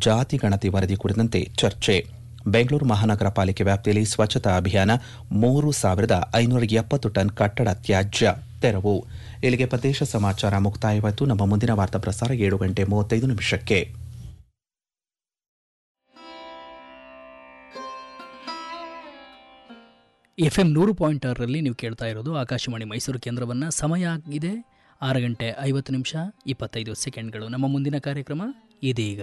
ಜಾತಿ ಗಣತಿ ವರದಿ ಕುರಿತಂತೆ ಚರ್ಚೆ ಬೆಂಗಳೂರು ಮಹಾನಗರ ಪಾಲಿಕೆ ವ್ಯಾಪ್ತಿಯಲ್ಲಿ ಸ್ವಚ್ಛತಾ ಅಭಿಯಾನ ಮೂರು ಸಾವಿರದ ಐನೂರ ಎಪ್ಪತ್ತು ಟನ್ ಕಟ್ಟಡ ತ್ಯಾಜ್ಯ ತೆರವು ಇಲ್ಲಿಗೆ ಪ್ರದೇಶ ಸಮಾಚಾರ ಮುಕ್ತಾಯವಾಯಿತು ನಮ್ಮ ಮುಂದಿನ ವಾರ್ತಾ ಪ್ರಸಾರ ಏಳು ಗಂಟೆ ಮೂವತ್ತೈದು ನಿಮಿಷಕ್ಕೆ ಎಫ್ ಎಂ ನೂರು ಪಾಯಿಂಟ್ ಆರರಲ್ಲಿ ನೀವು ಕೇಳ್ತಾ ಇರೋದು ಆಕಾಶವಾಣಿ ಮೈಸೂರು ಕೇಂದ್ರವನ್ನು ಸಮಯ ಆಗಿದೆ ಆರು ಗಂಟೆ ಐವತ್ತು ನಿಮಿಷ ಇಪ್ಪತ್ತೈದು ಸೆಕೆಂಡ್ಗಳು ನಮ್ಮ ಮುಂದಿನ ಕಾರ್ಯಕ್ರಮ ಇದೀಗ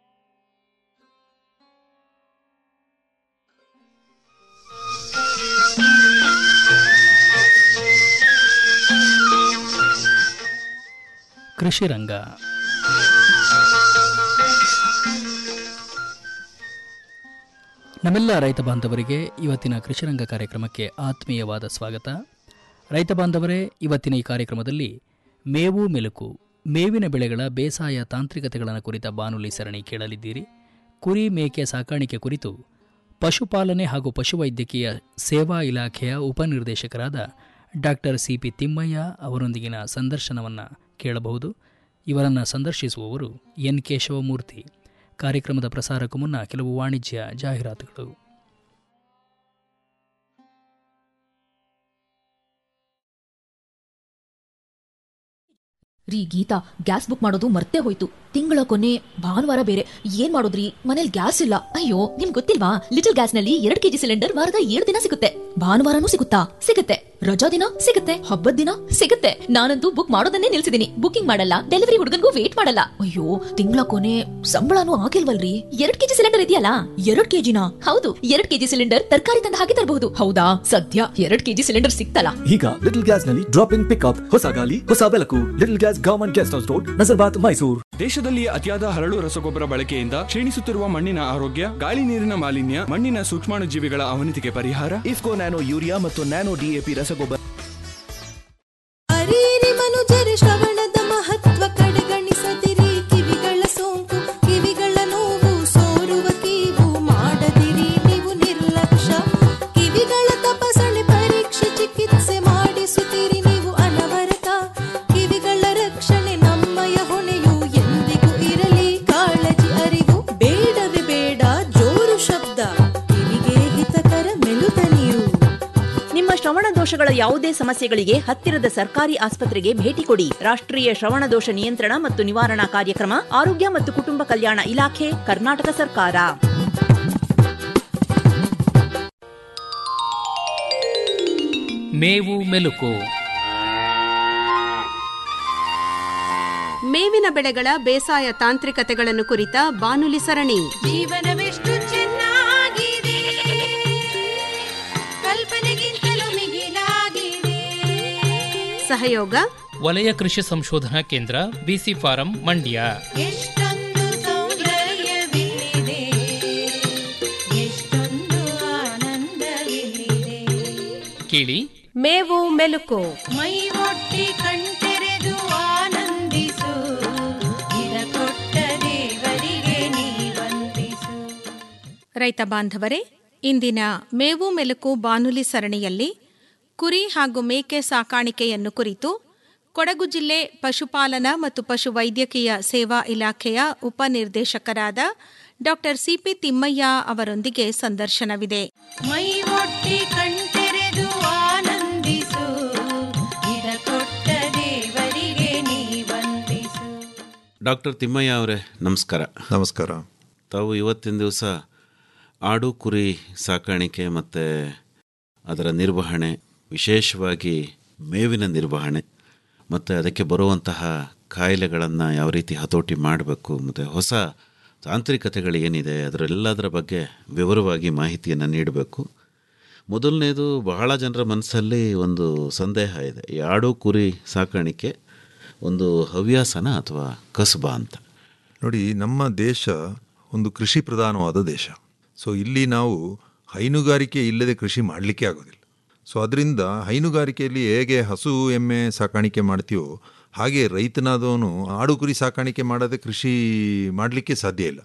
ಕೃಷಿ ರಂಗ ನಮ್ಮೆಲ್ಲ ರೈತ ಬಾಂಧವರಿಗೆ ಇವತ್ತಿನ ಕೃಷಿರಂಗ ಕಾರ್ಯಕ್ರಮಕ್ಕೆ ಆತ್ಮೀಯವಾದ ಸ್ವಾಗತ ರೈತ ಬಾಂಧವರೇ ಇವತ್ತಿನ ಈ ಕಾರ್ಯಕ್ರಮದಲ್ಲಿ ಮೇವು ಮೆಲುಕು ಮೇವಿನ ಬೆಳೆಗಳ ಬೇಸಾಯ ತಾಂತ್ರಿಕತೆಗಳನ್ನು ಕುರಿತ ಬಾನುಲಿ ಸರಣಿ ಕೇಳಲಿದ್ದೀರಿ ಕುರಿ ಮೇಕೆ ಸಾಕಾಣಿಕೆ ಕುರಿತು ಪಶುಪಾಲನೆ ಹಾಗೂ ಪಶುವೈದ್ಯಕೀಯ ಸೇವಾ ಇಲಾಖೆಯ ಉಪನಿರ್ದೇಶಕರಾದ ಡಾಕ್ಟರ್ ಸಿ ಪಿ ತಿಮ್ಮಯ್ಯ ಅವರೊಂದಿಗಿನ ಸಂದರ್ಶನವನ್ನು ಕೇಳಬಹುದು ಇವರನ್ನು ಸಂದರ್ಶಿಸುವವರು ಎನ್ ಕೇಶವಮೂರ್ತಿ ಕಾರ್ಯಕ್ರಮದ ಪ್ರಸಾರಕ್ಕೂ ಮುನ್ನ ಕೆಲವು ವಾಣಿಜ್ಯ ಜಾಹೀರಾತುಗಳು ರೀ ಗೀತಾ ಗ್ಯಾಸ್ ಬುಕ್ ಮಾಡೋದು ಮರ್ತೇ ಹೋಯ್ತು ತಿಂಗಳ ಕೊನೆ ಭಾನುವಾರ ಬೇರೆ ಏನ್ ಮಾಡೋದ್ರಿ ಮನೇಲಿ ಗ್ಯಾಸ್ ಇಲ್ಲ ಅಯ್ಯೋ ನಿಮ್ ಗೊತ್ತಿಲ್ವಾ ಲಿಟಲ್ ಗ್ಯಾಸ್ ನಲ್ಲಿ ಎರಡ್ ಕೆಜಿ ಸಿಲಿಂಡರ್ ವಾರದ ಏಳು ದಿನ ಸಿಗುತ್ತೆ ಭಾನುವಾರನೂ ಸಿಗುತ್ತಾ ಸಿಗುತ್ತೆ ರಜಾ ದಿನ ಸಿಗುತ್ತೆ ಹಬ್ಬದ ದಿನ ಸಿಗುತ್ತೆ ನಾನಂತೂ ಬುಕ್ ಮಾಡೋದನ್ನೇ ನಿಲ್ಸಿದೀನಿ ಬುಕಿಂಗ್ ಮಾಡಲ್ಲ ಡೆಲಿವರಿ ಹುಡುಗನ್ಗೂ ವೇಟ್ ಮಾಡಲ್ಲ ಅಯ್ಯೋ ತಿಂಗಳ ಕೊನೆ ಸಂಬಳನೂ ಆಗಿಲ್ವಲ್ರಿ ಎರಡ್ ಕೆಜಿ ಸಿಲಿಂಡರ್ ಇದೆಯಲ್ಲ ಎರಡ್ ಕೆಜಿನ ಹೌದು ಎರಡ್ ಕೆಜಿ ಸಿಲಿಂಡರ್ ತರಕಾರಿ ತಂದು ಹಾಕಿ ತರಬಹುದು ಹೌದಾ ಸದ್ಯ ಎರಡ್ ಕೆಜಿ ಸಿಲಿಂಡರ್ ಸಿಕ್ತಲ್ಲ ಈಗ ಲಿಟಲ್ ಗ್ಯಾಸ್ ನಲ್ಲಿ ಡ್ರಾಪ್ ಇನ್ ಪಿಕ್ಅಪ್ ಹೊಸ ಗಾಲಿ ಹೊಸ ಬೆಳಕು little gas government guest house road Nazarbad Mysuru ದೇಶದಲ್ಲಿ ಅತಿಯಾದ ಹರಳು ರಸಗೊಬ್ಬರ ಬಳಕೆಯಿಂದ ಕ್ಷೀಣಿಸುತ್ತಿರುವ ಮಣ್ಣಿನ ಆರೋಗ್ಯ ಗಾಳಿ ನೀರಿನ ಮಾಲಿನ್ಯ ಮಣ್ಣಿನ ಸೂಕ್ಷ್ಮಾಣುಜೀವಿಗಳ ಅವನತಿಗೆ ಪರಿಹಾರ ಇಫ್ಕೋ ನ್ಯಾನೋ ಯೂರಿಯಾ ಮತ್ತು ನ್ಯಾನೋ ಡಿಎಪಿ ರಸಗೊಬ್ಬರ ಅರೀರಿ ಮನುಜರಿ ಶ್ರವಣದ ಮಹತ್ವ ಕಡೆಗಣಿಸದಿರಿ ಕಿವಿಗಳ ಸೋಂಕು ಕಿವಿಗಳ ನೋವು ಸೋರುವ ಕೀವು ಮಾಡದಿರಿ ನೀವು ನಿರ್ಲಕ್ಷ್ಯ ಕಿವಿಗಳ ತಪಾಸಣೆ ಪರೀಕ್ಷೆ ಚಿಕಿತ್ಸೆ ಮಾಡಿಸುತ್ತೀರಿ ನೀವು ಅನವರತ ಕಿವಿಗಳ ರಕ್ಷಣೆ ನಮ್ಮಯ ಹೊಣೆಯು ಎಂದಿಗೂ ಇರಲಿ ಕಾಳಜಿ ಅರಿವು ಬೇಡವೇ ಬೇಡ ಜೋರು ಶಬ್ದ ಕಿವಿಗೆ ಹಿತಕರ ಮೆಲುದನಿಯು ನಿಮ್ಮ ಶ್ರವಣ ದೋಷಗಳ ಯಾವುದೇ ಸಮಸ್ಯೆಗಳಿಗೆ ಹತ್ತಿರದ ಸರ್ಕಾರಿ ಆಸ್ಪತ್ರೆಗೆ ಭೇಟಿ ಕೊಡಿ ರಾಷ್ಟ್ರೀಯ ಶ್ರವಣ ದೋಷ ನಿಯಂತ್ರಣ ಮತ್ತು ನಿವಾರಣಾ ಕಾರ್ಯಕ್ರಮ ಆರೋಗ್ಯ ಮತ್ತು ಕುಟುಂಬ ಕಲ್ಯಾಣ ಇಲಾಖೆ ಕರ್ನಾಟಕ ಸರ್ಕಾರ ಮೇವು ಮೆಲುಕು ಮೇವಿನ ಬೆಳೆಗಳ ಬೇಸಾಯ ತಾಂತ್ರಿಕತೆಗಳನ್ನು ಕುರಿತ ಬಾನುಲಿ ಸರಣಿ ಜೀವನವೆಷ್ಟು ಚೆನ್ನಾಗಿದೆ ಕಲ್ಪನೆಗಿಂತಲೂ ಮಿಗಿಲಾಗಿದೆ ಸಹಯೋಗ ವಲಯ ಕೃಷಿ ಸಂಶೋಧನಾ ಕೇಂದ್ರ ಬಿಸಿ ಫಾರಂ ಮಂಡ್ಯ ಎಷ್ಟೊಂದು ಸೌಂದರ್ಯವಿಲ್ಲಿದೆ ಎಷ್ಟೊಂದು ಆನಂದವಿಲ್ಲಿದೆ ಕೇಳಿ ಮೇವು ಮೆಲುಕು ಮೈ ಒಟ್ಟಿ ಕಣ್ತೆರೆದು ಆನಂದಿಸು ಇದ ಕೊಟ್ಟ ದೇವರಿಗೆ ನೀ ವಂದಿಸು ರೈತ ಬಾಂಧವರೇ ಇಂದಿನ ಮೇವು ಮೆಲುಕು ಬಾನುಲಿ ಸರಣಿಯಲ್ಲಿ ಕುರಿ ಹಾಗೂ ಮೇಕೆ ಸಾಕಾಣಿಕೆಯನ್ನು ಕುರಿತು ಕೊಡಗು ಜಿಲ್ಲೆ ಪಶುಪಾಲನಾ ಮತ್ತು ಪಶು ವೈದ್ಯಕೀಯ ಸೇವಾ ಇಲಾಖೆಯ ಉಪನಿರ್ದೇಶಕರಾದ ಡಾಕ್ಟರ್ ಸಿಪಿ ತಿಮ್ಮಯ್ಯ ಅವರೊಂದಿಗೆ ಸಂದರ್ಶನವಿದೆ ಮೈ ಒಟ್ಟಿ ಕಣ್ತೆರೆದು ಆನಂದಿಸು ಇದ ಕೊಟ್ಟ ದೇವರಿಗೆ ನೀ ವಂದಿಸು ಡಾಕ್ಟರ್ ತಿಮ್ಮಯ್ಯ ಅವರೇ ನಮಸ್ಕಾರ ನಮಸ್ಕಾರ ತಾವು ಇವತ್ತಿನ ದಿವಸ ಆಡು ಕುರಿ ಸಾಕಾಣಿಕೆ ಮತ್ತು ಅದರ ನಿರ್ವಹಣೆ ವಿಶೇಷವಾಗಿ ಮೇವಿನ ನಿರ್ವಹಣೆ ಮತ್ತು ಅದಕ್ಕೆ ಬರುವಂತಹ ಕಾಯಿಲೆಗಳನ್ನು ಯಾವ ರೀತಿ ಹತೋಟಿ ಮಾಡಬೇಕು ಮತ್ತು ಹೊಸ ತಾಂತ್ರಿಕತೆಗಳು ಏನಿದೆ ಅದರೆಲ್ಲದರ ಬಗ್ಗೆ ವಿವರವಾಗಿ ಮಾಹಿತಿಯನ್ನು ನೀಡಬೇಕು ಮೊದಲನೇದು ಬಹಳ ಜನರ ಮನಸ್ಸಲ್ಲಿ ಒಂದು ಸಂದೇಹ ಇದೆ ಈ ಆಡು ಕುರಿ ಸಾಕಾಣಿಕೆ ಒಂದು ಹವ್ಯಾಸನ ಅಥವಾ ಕಸುಬ ಅಂತ ನೋಡಿ ನಮ್ಮ ದೇಶ ಒಂದು ಕೃಷಿ ಪ್ರಧಾನವಾದ ದೇಶ ಸೊ ಇಲ್ಲಿ ನಾವು ಹೈನುಗಾರಿಕೆ ಇಲ್ಲದೆ ಕೃಷಿ ಮಾಡಲಿಕ್ಕೆ ಆಗೋದಿಲ್ಲ ಸೊ ಅದರಿಂದ ಹೈನುಗಾರಿಕೆಯಲ್ಲಿ ಹೇಗೆ ಹಸು ಎಮ್ಮೆ ಸಾಕಾಣಿಕೆ ಮಾಡ್ತೀವೋ ಹಾಗೆ ರೈತನಾದವನು ಆಡು ಕುರಿ ಸಾಕಾಣಿಕೆ ಮಾಡದೆ ಕೃಷಿ ಮಾಡಲಿಕ್ಕೆ ಸಾಧ್ಯ ಇಲ್ಲ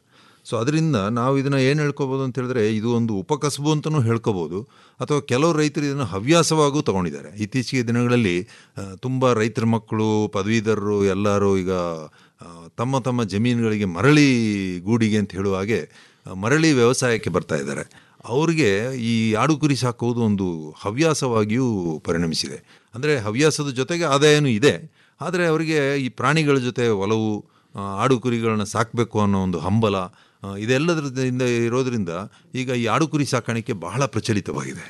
ಸೊ ಅದರಿಂದ ನಾವು ಇದನ್ನು ಏನು ಹೇಳ್ಕೊಬೋದು ಅಂತ ಹೇಳಿದ್ರೆ ಇದು ಒಂದು ಉಪಕಸಬು ಅಂತಲೂ ಹೇಳ್ಕೊಬೋದು ಅಥವಾ ಕೆಲವು ರೈತರು ಇದನ್ನು ಹವ್ಯಾಸವಾಗೂ ತಗೊಂಡಿದ್ದಾರೆ ಇತ್ತೀಚೆಗೆ ದಿನಗಳಲ್ಲಿ ತುಂಬ ರೈತರ ಮಕ್ಕಳು ಪದವೀಧರರು ಎಲ್ಲರೂ ಈಗ ಆ, ತಮ್ಮ ತಮ್ಮ ಜಮೀನುಗಳಿಗೆ ಮರಳಿ ಗೂಡಿಗೆ ಅಂತ ಹೇಳುವ ಹಾಗೆ ಆ, ಮರಳಿ ವ್ಯವಸಾಯಕ್ಕೆ ಬರ್ತಾ ಇದ್ದಾರೆ ಅವ್ರಿಗೆ ಈ ಆಡು ಕುರಿ ಸಾಕುವುದು ಒಂದು ಹವ್ಯಾಸವಾಗಿಯೂ ಪರಿಣಮಿಸಿದೆ ಅಂದರೆ ಹವ್ಯಾಸದ ಜೊತೆಗೆ ಆದಾಯನೂ ಇದೆ ಆದರೆ ಅವರಿಗೆ ಈ ಪ್ರಾಣಿಗಳ ಜೊತೆ ಒಲವು ಆ, ಆಡು ಕುರಿಗಳನ್ನ ಸಾಕಬೇಕು ಅನ್ನೋ ಒಂದು ಹಂಬಲ ಆ, ಇದೆಲ್ಲದರಿಂದ ಇರೋದ್ರಿಂದ ಈಗ ಈ ಆಡು ಕುರಿ ಸಾಕಾಣಿಕೆ ಬಹಳ ಪ್ರಚಲಿತವಾಗಿದೆ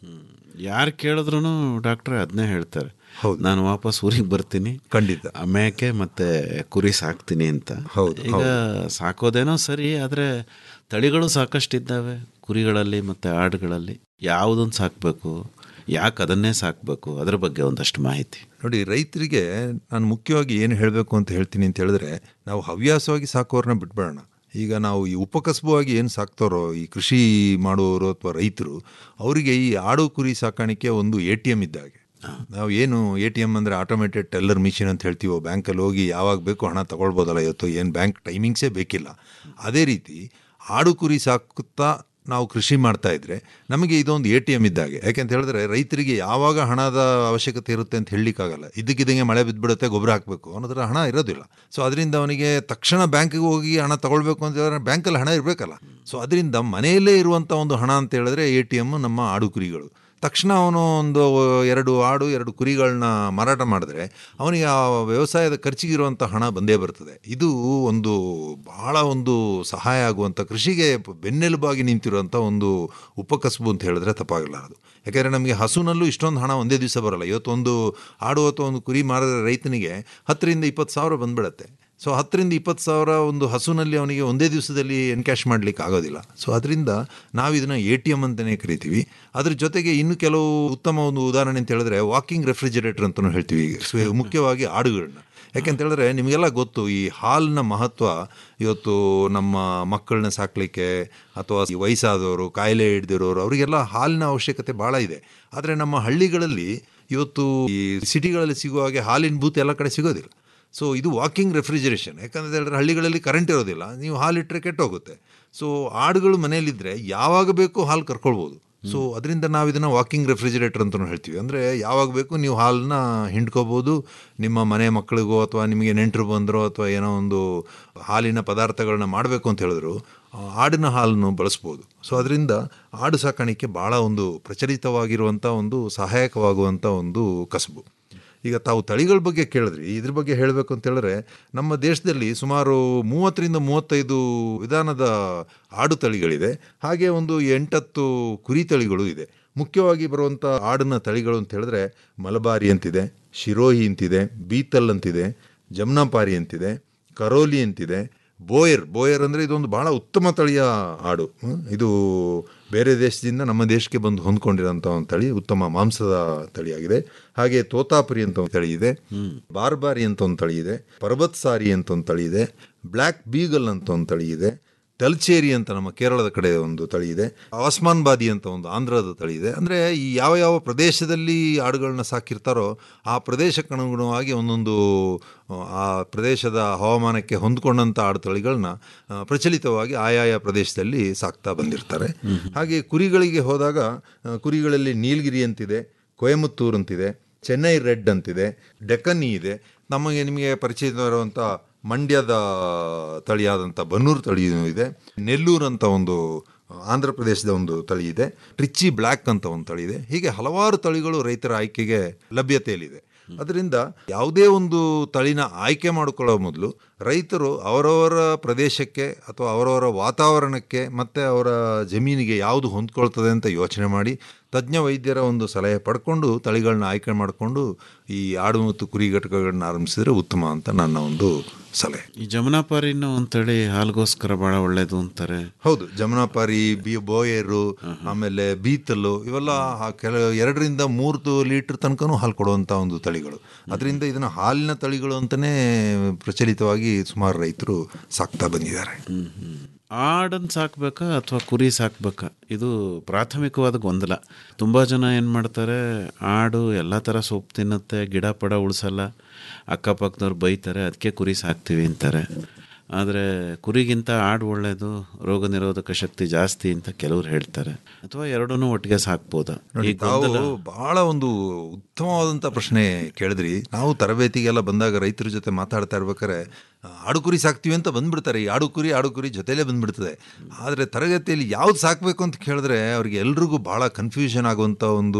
ಯಾರು ಕೇಳಿದ್ರು ಡಾಕ್ಟ್ರೆ ಅದನ್ನೇ ಹೇಳ್ತಾರೆ ಹೌದು. ನಾನು ವಾಪಸ್ ಊರಿಗೆ ಬರ್ತೀನಿ ಖಂಡಿತ ಮೇಕೆ ಮತ್ತೆ ಕುರಿ ಸಾಕ್ತೀನಿ ಅಂತ ಹೌದು, ಈಗ ಸಾಕೋದೇನೋ ಸರಿ ಆದರೆ ತಳಿಗಳು ಸಾಕಷ್ಟಿದ್ದಾವೆ ಕುರಿಗಳಲ್ಲಿ ಮತ್ತೆ ಆಡುಗಳಲ್ಲಿ ಯಾವುದನ್ನು ಸಾಕಬೇಕು ಯಾಕೆ ಅದನ್ನೇ ಸಾಕಬೇಕು ಅದರ ಬಗ್ಗೆ ಒಂದಷ್ಟು ಮಾಹಿತಿ ನೋಡಿ ರೈತರಿಗೆ ನಾನು ಮುಖ್ಯವಾಗಿ ಏನು ಹೇಳಬೇಕು ಅಂತ ಹೇಳ್ತೀನಿ ಅಂತ ಹೇಳಿದ್ರೆ ನಾವು ಹವ್ಯಾಸವಾಗಿ ಸಾಕೋರನ್ನ ಬಿಟ್ಬಿಡೋಣ ಈಗ ನಾವು ಈ ಉಪಕಸಬುವಾಗಿ ಏನು ಸಾಕ್ತಾರೋ ಈ ಕೃಷಿ ಮಾಡುವವರು ಅಥವಾ ರೈತರು ಅವರಿಗೆ ಈ ಆಡು ಕುರಿ ಸಾಕಾಣಿಕೆ ಒಂದು ಎ ಟಿ ಎಮ್ ಇದ್ದಾಗೆ ನಾವು ಏನು ಎ ಟಿ ಎಮ್ ಅಂದರೆ ಆಟೋಮೇಟೆಡ್ ಟೆಲ್ಲರ್ ಮಿಷಿನ್ ಅಂತ ಹೇಳ್ತೀವೋ ಬ್ಯಾಂಕಲ್ಲಿ ಹೋಗಿ ಯಾವಾಗ ಬೇಕು ಹಣ ತಗೊಳ್ಬೋದಲ್ಲ ಇವತ್ತು ಏನು ಬ್ಯಾಂಕ್ ಟೈಮಿಂಗ್ಸೇ ಬೇಕಿಲ್ಲ ಅದೇ ರೀತಿ ಆಡು ಕುರಿ ಸಾಕುತ್ತಾ ನಾವು ಕೃಷಿ ಮಾಡ್ತಾ ಇದ್ರೆ ನಮಗೆ ಇದೊಂದು ಎ ಟಿ ಎಮ್ ಇದ್ದಾಗೆ ಯಾಕೆಂತ ಹೇಳಿದ್ರೆ ರೈತರಿಗೆ ಯಾವಾಗ ಹಣದ ಅವಶ್ಯಕತೆ ಇರುತ್ತೆ ಅಂತ ಹೇಳಲಿಕ್ಕಾಗಲ್ಲ ಇದ್ದಕ್ಕಿದ್ದಂಗೆ ಮಳೆ ಬಿದ್ದುಬಿಡುತ್ತೆ ಗೊಬ್ಬರ ಹಾಕಬೇಕು ಅನ್ನೋದ್ರ ಹಣ ಇರೋದಿಲ್ಲ ಸೊ ಅದರಿಂದ ಅವನಿಗೆ ತಕ್ಷಣ ಬ್ಯಾಂಕಿಗೆ ಹೋಗಿ ಹಣ ತಗೊಳ್ಬೇಕು ಅಂತ ಹೇಳಿದ್ರೆ ಬ್ಯಾಂಕಲ್ಲಿ ಹಣ ಇರಬೇಕಲ್ಲ ಸೊ ಅದರಿಂದ ಮನೆಯಲ್ಲೇ ಇರುವಂಥ ಒಂದು ಹಣ ಅಂತ ಹೇಳಿದ್ರೆ ಎ ಟಿ ಎಮ್ ನಮ್ಮ ಆಡು ಕುರಿಗಳು ತಕ್ಷಣ ಅವನು ಒಂದು ಎರಡು ಆಡು ಎರಡು ಕುರಿಗಳನ್ನ ಮಾರಾಟ ಮಾಡಿದ್ರೆ ಅವನಿಗೆ ಆ ವ್ಯವಸಾಯದ ಖರ್ಚಿಗಿರುವಂಥ ಹಣ ಬಂದೇ ಬರ್ತದೆ ಇದು ಒಂದು ಬಹಳ ಒಂದು ಸಹಾಯ ಆಗುವಂಥ ಕೃಷಿಗೆ ಬೆನ್ನೆಲುಬಾಗಿ ನಿಂತಿರುವಂಥ ಒಂದು ಉಪಕಸಬು ಅಂತ ಹೇಳಿದ್ರೆ ತಪ್ಪಾಗಲಾರದು ಯಾಕೆಂದರೆ ನಮಗೆ ಹಸುನಲ್ಲೂ ಇಷ್ಟೊಂದು ಹಣ ಒಂದೇ ದಿವಸ ಬರಲ್ಲ ಇವತ್ತೊಂದು ಆಡು ಅಥವಾ ಒಂದು ಕುರಿ ಮಾರಿದ್ರೆ ರೈತನಿಗೆ ಹತ್ತರಿಂದ ಇಪ್ಪತ್ತು ಸಾವಿರ ಬಂದ್ಬಿಡತ್ತೆ ಸೊ ಹತ್ತರಿಂದ ಇಪ್ಪತ್ತು ಸಾವಿರ ಒಂದು ಹಸುನಲ್ಲಿ ಅವನಿಗೆ ಒಂದೇ ದಿವಸದಲ್ಲಿ ಎನ್ಕ್ಯಾಶ್ ಮಾಡಲಿಕ್ಕೆ ಆಗೋದಿಲ್ಲ ಸೊ ಅದರಿಂದ ನಾವು ಇದನ್ನು ಎ ಟಿ ಎಮ್ ಅಂತಲೇ ಕರಿತೀವಿ ಅದ್ರ ಜೊತೆಗೆ ಇನ್ನು ಕೆಲವು ಉತ್ತಮ ಒಂದು ಉದಾಹರಣೆ ಅಂತ ಹೇಳಿದ್ರೆ ವಾಕಿಂಗ್ ರೆಫ್ರಿಜರೇಟರ್ ಅಂತಲೂ ಹೇಳ್ತೀವಿ ಈಗ ಸೊ ಮುಖ್ಯವಾಗಿ ಆಡುಗಳನ್ನ ಯಾಕೆಂತ ಹೇಳಿದ್ರೆ ನಿಮಗೆಲ್ಲ ಗೊತ್ತು ಈ ಹಾಲಿನ ಮಹತ್ವ ಇವತ್ತು ನಮ್ಮ ಮಕ್ಕಳನ್ನ ಸಾಕಲಿಕ್ಕೆ ಅಥವಾ ಈ ವಯಸ್ಸಾದವರು ಕಾಯಿಲೆ ಹಿಡ್ದಿರೋರು ಅವರಿಗೆಲ್ಲ ಹಾಲಿನ ಅವಶ್ಯಕತೆ ಭಾಳ ಇದೆ ಆದರೆ ನಮ್ಮ ಹಳ್ಳಿಗಳಲ್ಲಿ ಇವತ್ತು ಈ ಸಿಟಿಗಳಲ್ಲಿ ಸಿಗುವ ಹಾಗೆ ಹಾಲಿನ ಬೂತ್ ಎಲ್ಲ ಕಡೆ ಸಿಗೋದಿಲ್ಲ ಸೊ ಇದು ವಾಕಿಂಗ್ ರೆಫ್ರಿಜರೇಷನ್ ಯಾಕಂತ ಹೇಳಿದ್ರೆ ಹಳ್ಳಿಗಳಲ್ಲಿ ಕರೆಂಟ್ ಇರೋದಿಲ್ಲ ನೀವು ಹಾಲಿಟ್ಟರೆ ಕೆಟ್ಟೋಗುತ್ತೆ ಸೊ ಆಡುಗಳು ಮನೆಯಲ್ಲಿದ್ದರೆ ಯಾವಾಗ ಬೇಕು ಹಾಲು ಕರ್ಕೊಳ್ಬೋದು ಸೊ ಅದರಿಂದ ನಾವು ಇದನ್ನು ವಾಕಿಂಗ್ ರೆಫ್ರಿಜರೇಟರ್ ಅಂತಲೂ ಹೇಳ್ತೀವಿ ಅಂದರೆ ಯಾವಾಗ ಬೇಕು ನೀವು ಹಾಲನ್ನ ಹಿಂಡ್ಕೋಬೋದು ನಿಮ್ಮ ಮನೆ ಮಕ್ಕಳಿಗೋ ಅಥವಾ ನಿಮಗೆ ನೆಂಟರು ಬಂದರೋ ಅಥವಾ ಏನೋ ಒಂದು ಹಾಲಿನ ಪದಾರ್ಥಗಳನ್ನ ಮಾಡಬೇಕು ಅಂತ ಹೇಳಿದ್ರು ಆ, ಆಡಿನ ಹಾಲನ್ನು ಬಳಸ್ಬೋದು ಸೊ ಅದರಿಂದ ಆಡು ಸಾಕಾಣಿಕೆ ಭಾಳ ಒಂದು ಪ್ರಚಲಿತವಾಗಿರುವಂಥ ಒಂದು ಸಹಾಯಕವಾಗುವಂಥ ಒಂದು ಕಸಬು ಈಗ ತಾವು ತಳಿಗಳ ಬಗ್ಗೆ ಕೇಳಿದ್ರಿ ಇದ್ರ ಬಗ್ಗೆ ಹೇಳಬೇಕು ಅಂತ ಹೇಳಿದ್ರೆ ನಮ್ಮ ದೇಶದಲ್ಲಿ ಸುಮಾರು ಮೂವತ್ತರಿಂದ ಮೂವತ್ತೈದು ವಿಧಾನದ ಆಡು ತಳಿಗಳಿದೆ ಹಾಗೆ ಒಂದು ಎಂಟತ್ತು ಕುರಿ ತಳಿಗಳು ಇದೆ ಮುಖ್ಯವಾಗಿ ಬರುವಂಥ ಆಡಿನ ತಳಿಗಳು ಅಂತ ಹೇಳಿದ್ರೆ ಮಲಬಾರಿ ಅಂತಿದೆ ಶಿರೋಹಿ ಅಂತಿದೆ ಬೀತಲ್ ಅಂತಿದೆ ಜಮ್ನಾಪಾರಿ ಅಂತಿದೆ ಕರೋಲಿ ಅಂತಿದೆ ಬೋಯರ್ ಬೋಯರ್ ಅಂದರೆ ಇದೊಂದು ಬಹಳ ಉತ್ತಮ ತಳಿಯ ಆಡು ಹ್ಮ್. ಇದು ಬೇರೆ ದೇಶದಿಂದ ನಮ್ಮ ದೇಶಕ್ಕೆ ಬಂದು ಹೊಂದ್ಕೊಂಡಿರೋಂಥ ಒಂದು ತಳಿ ಉತ್ತಮ ಮಾಂಸದ ತಳಿಯಾಗಿದೆ ಹಾಗೆ ತೋತಾಪುರಿ ಅಂತ ಒಂದು ತಳಿ ಇದೆ ಬಾರ್ಬಾರಿ ಅಂತ ಒಂದು ತಳಿ ಇದೆ ಪರ್ಬತ್ ಸಾರಿ ಅಂತ ಒಂದು ತಳಿ ಇದೆ ಬ್ಲ್ಯಾಕ್ ಬೀಗಲ್ ಅಂತ ಒಂದು ತಳಿ ಇದೆ ತಲ್ಚೇರಿ ಅಂತ ನಮ್ಮ ಕೇರಳದ ಕಡೆ ಒಂದು ತಳಿ ಇದೆ ಆಸ್ಮಾನ್ ಬಾದಿ ಅಂತ ಒಂದು ಆಂಧ್ರದ ತಳಿ ಇದೆ ಅಂದರೆ ಈ ಯಾವ ಯಾವ ಪ್ರದೇಶದಲ್ಲಿ ಆಡುಗಳನ್ನ ಸಾಕಿರ್ತಾರೋ ಆ ಪ್ರದೇಶಕ್ಕೆ ಅನುಗುಣವಾಗಿ ಒಂದೊಂದು ಆ ಪ್ರದೇಶದ ಹವಾಮಾನಕ್ಕೆ ಹೊಂದ್ಕೊಂಡಂಥ ಆಡು ತಳಿಗಳನ್ನ ಆ, ಪ್ರಚಲಿತವಾಗಿ ಆಯಾಯ ಪ್ರದೇಶದಲ್ಲಿ ಸಾಕ್ತಾ ಬಂದಿರ್ತಾರೆ ಹಾಗೆ ಕುರಿಗಳಿಗೆ ಹೋದಾಗ ಆ, ಕುರಿಗಳಲ್ಲಿ ನೀಲಗಿರಿ ಅಂತಿದೆ ಕೊಯಮತ್ತೂರು ಅಂತಿದೆ ಚೆನ್ನೈ ರೆಡ್ ಅಂತಿದೆ ಡೆಕ್ಕನ್ನಿ ಇದೆ ನಮಗೆ ನಿಮಗೆ ಪರಿಚಯವಿರುವಂಥ ಮಂಡ್ಯದ ತಳಿಯಾದಂಥ ಬನ್ನೂರು ತಳಿ ಇದೆ ನೆಲ್ಲೂರು ಅಂತ ಒಂದು ಆಂಧ್ರ ಪ್ರದೇಶದ ಒಂದು ತಳಿ ಇದೆ ಟ್ರಿಚ್ಚಿ ಬ್ಲ್ಯಾಕ್ ಅಂತ ಒಂದು ತಳಿ ಇದೆ ಹೀಗೆ ಹಲವಾರು ತಳಿಗಳು ರೈತರ ಆಯ್ಕೆಗೆ ಲಭ್ಯತೆಯಲ್ಲಿದೆ ಅದರಿಂದ ಯಾವುದೇ ಒಂದು ತಳಿನ ಆಯ್ಕೆ ಮಾಡಿಕೊಳ್ಳೋ ಮೊದಲು ರೈತರು ಅವರವರ ಪ್ರದೇಶಕ್ಕೆ ಅಥವಾ ಅವರವರ ವಾತಾವರಣಕ್ಕೆ ಮತ್ತು ಅವರ ಜಮೀನಿಗೆ ಯಾವುದು ಹೊಂದ್ಕೊಳ್ತದೆ ಅಂತ ಯೋಚನೆ ಮಾಡಿ ತಜ್ಞ ವೈದ್ಯರ ಒಂದು ಸಲಹೆ ಪಡ್ಕೊಂಡು ತಳಿಗಳನ್ನ ಆಯ್ಕೆ ಮಾಡಿಕೊಂಡು ಈ ಆಡು ಮತ್ತು ಕುರಿ ಘಟಕಗಳನ್ನ ಆರಂಭಿಸಿದ್ರೆ ಉತ್ತಮ ಅಂತ ನನ್ನ ಒಂದು ಸಲಹೆ ಈ ಜಮುನಾಪಾರಿನ ಒಂದು ತಳಿ ಹಾಲ್ಗೋಸ್ಕರ ಭಾಳ ಒಳ್ಳೇದು ಅಂತಾರೆ ಹೌದು ಜಮುನಾಪಾರಿ ಬಿ ಬೋಯರು ಆಮೇಲೆ ಬೀತಲು ಇವೆಲ್ಲ ಆ ಕೆಲ ಎರಡರಿಂದ ಮೂರು ಲೀಟರ್ ತನಕನೂ ಹಾಲು ಕೊಡುವಂಥ ಒಂದು ತಳಿಗಳು ಅದರಿಂದ ಇದನ್ನು ಹಾಲಿನ ತಳಿಗಳು ಅಂತಲೇ ಪ್ರಚಲಿತವಾಗಿ ಸುಮಾರು ರೈತರು ಸಾಕ್ತಾ ಬಂದಿದ್ದಾರೆ ಆಡನ್ನು ಸಾಕ್ಬೇಕಾ ಅಥವಾ ಕುರಿ ಸಾಕ್ಬೇಕಾ ಇದು ಪ್ರಾಥಮಿಕವಾದ ಗೊಂದಲ ತುಂಬ ಜನ ಏನು ಮಾಡ್ತಾರೆ ಆಡು ಎಲ್ಲ ಥರ ಸೊಪ್ಪು ತಿನ್ನುತ್ತೆ ಗಿಡ ಪಡ ಉಳಿಸಲ್ಲ ಅಕ್ಕಪಕ್ಕದವ್ರು ಬೈತಾರೆ ಅದಕ್ಕೆ ಕುರಿ ಸಾಕ್ತೀವಿ ಅಂತಾರೆ ಆದರೆ ಕುರಿಗಿಂತ ಆಡು ಒಳ್ಳೆಯದು ರೋಗ ನಿರೋಧಕ ಶಕ್ತಿ ಜಾಸ್ತಿ ಅಂತ ಕೆಲವರು ಹೇಳ್ತಾರೆ ಅಥವಾ ಎರಡನ್ನೂ ಒಟ್ಟಿಗೆ ಸಾಕ್ಬೋದಾ ನೋಡಿ ಈ ಗೊಂದಲ ತಾವು ಬಹಳ ಒಂದು ಉತ್ತಮವಾದಂಥ ಪ್ರಶ್ನೆ ಕೇಳಿದ್ರಿ ನಾವು ತರಬೇತಿಗೆಲ್ಲ ಬಂದಾಗ ರೈತರ ಜೊತೆ ಮಾತಾಡ್ತಾ ಇರ್ಬೇಕಾದ್ರೆ ಆ, ಆಡು ಕುರಿ ಸಾಕ್ತೀವಿ ಅಂತ ಬಂದ್ಬಿಡ್ತಾರೆ ಈ ಆಡು ಕುರಿ ಆಡು ಕುರಿ ಜೊತೆಲೇ ಬಂದ್ಬಿಡ್ತದೆ ಆದರೆ ತರಗತಿಯಲ್ಲಿ ಯಾವ್ದು ಸಾಕಬೇಕು ಅಂತ ಕೇಳಿದ್ರೆ ಅವ್ರಿಗೆ ಎಲ್ರಿಗೂ ಭಾಳ ಕನ್ಫ್ಯೂಷನ್ ಆಗುವಂಥ ಒಂದು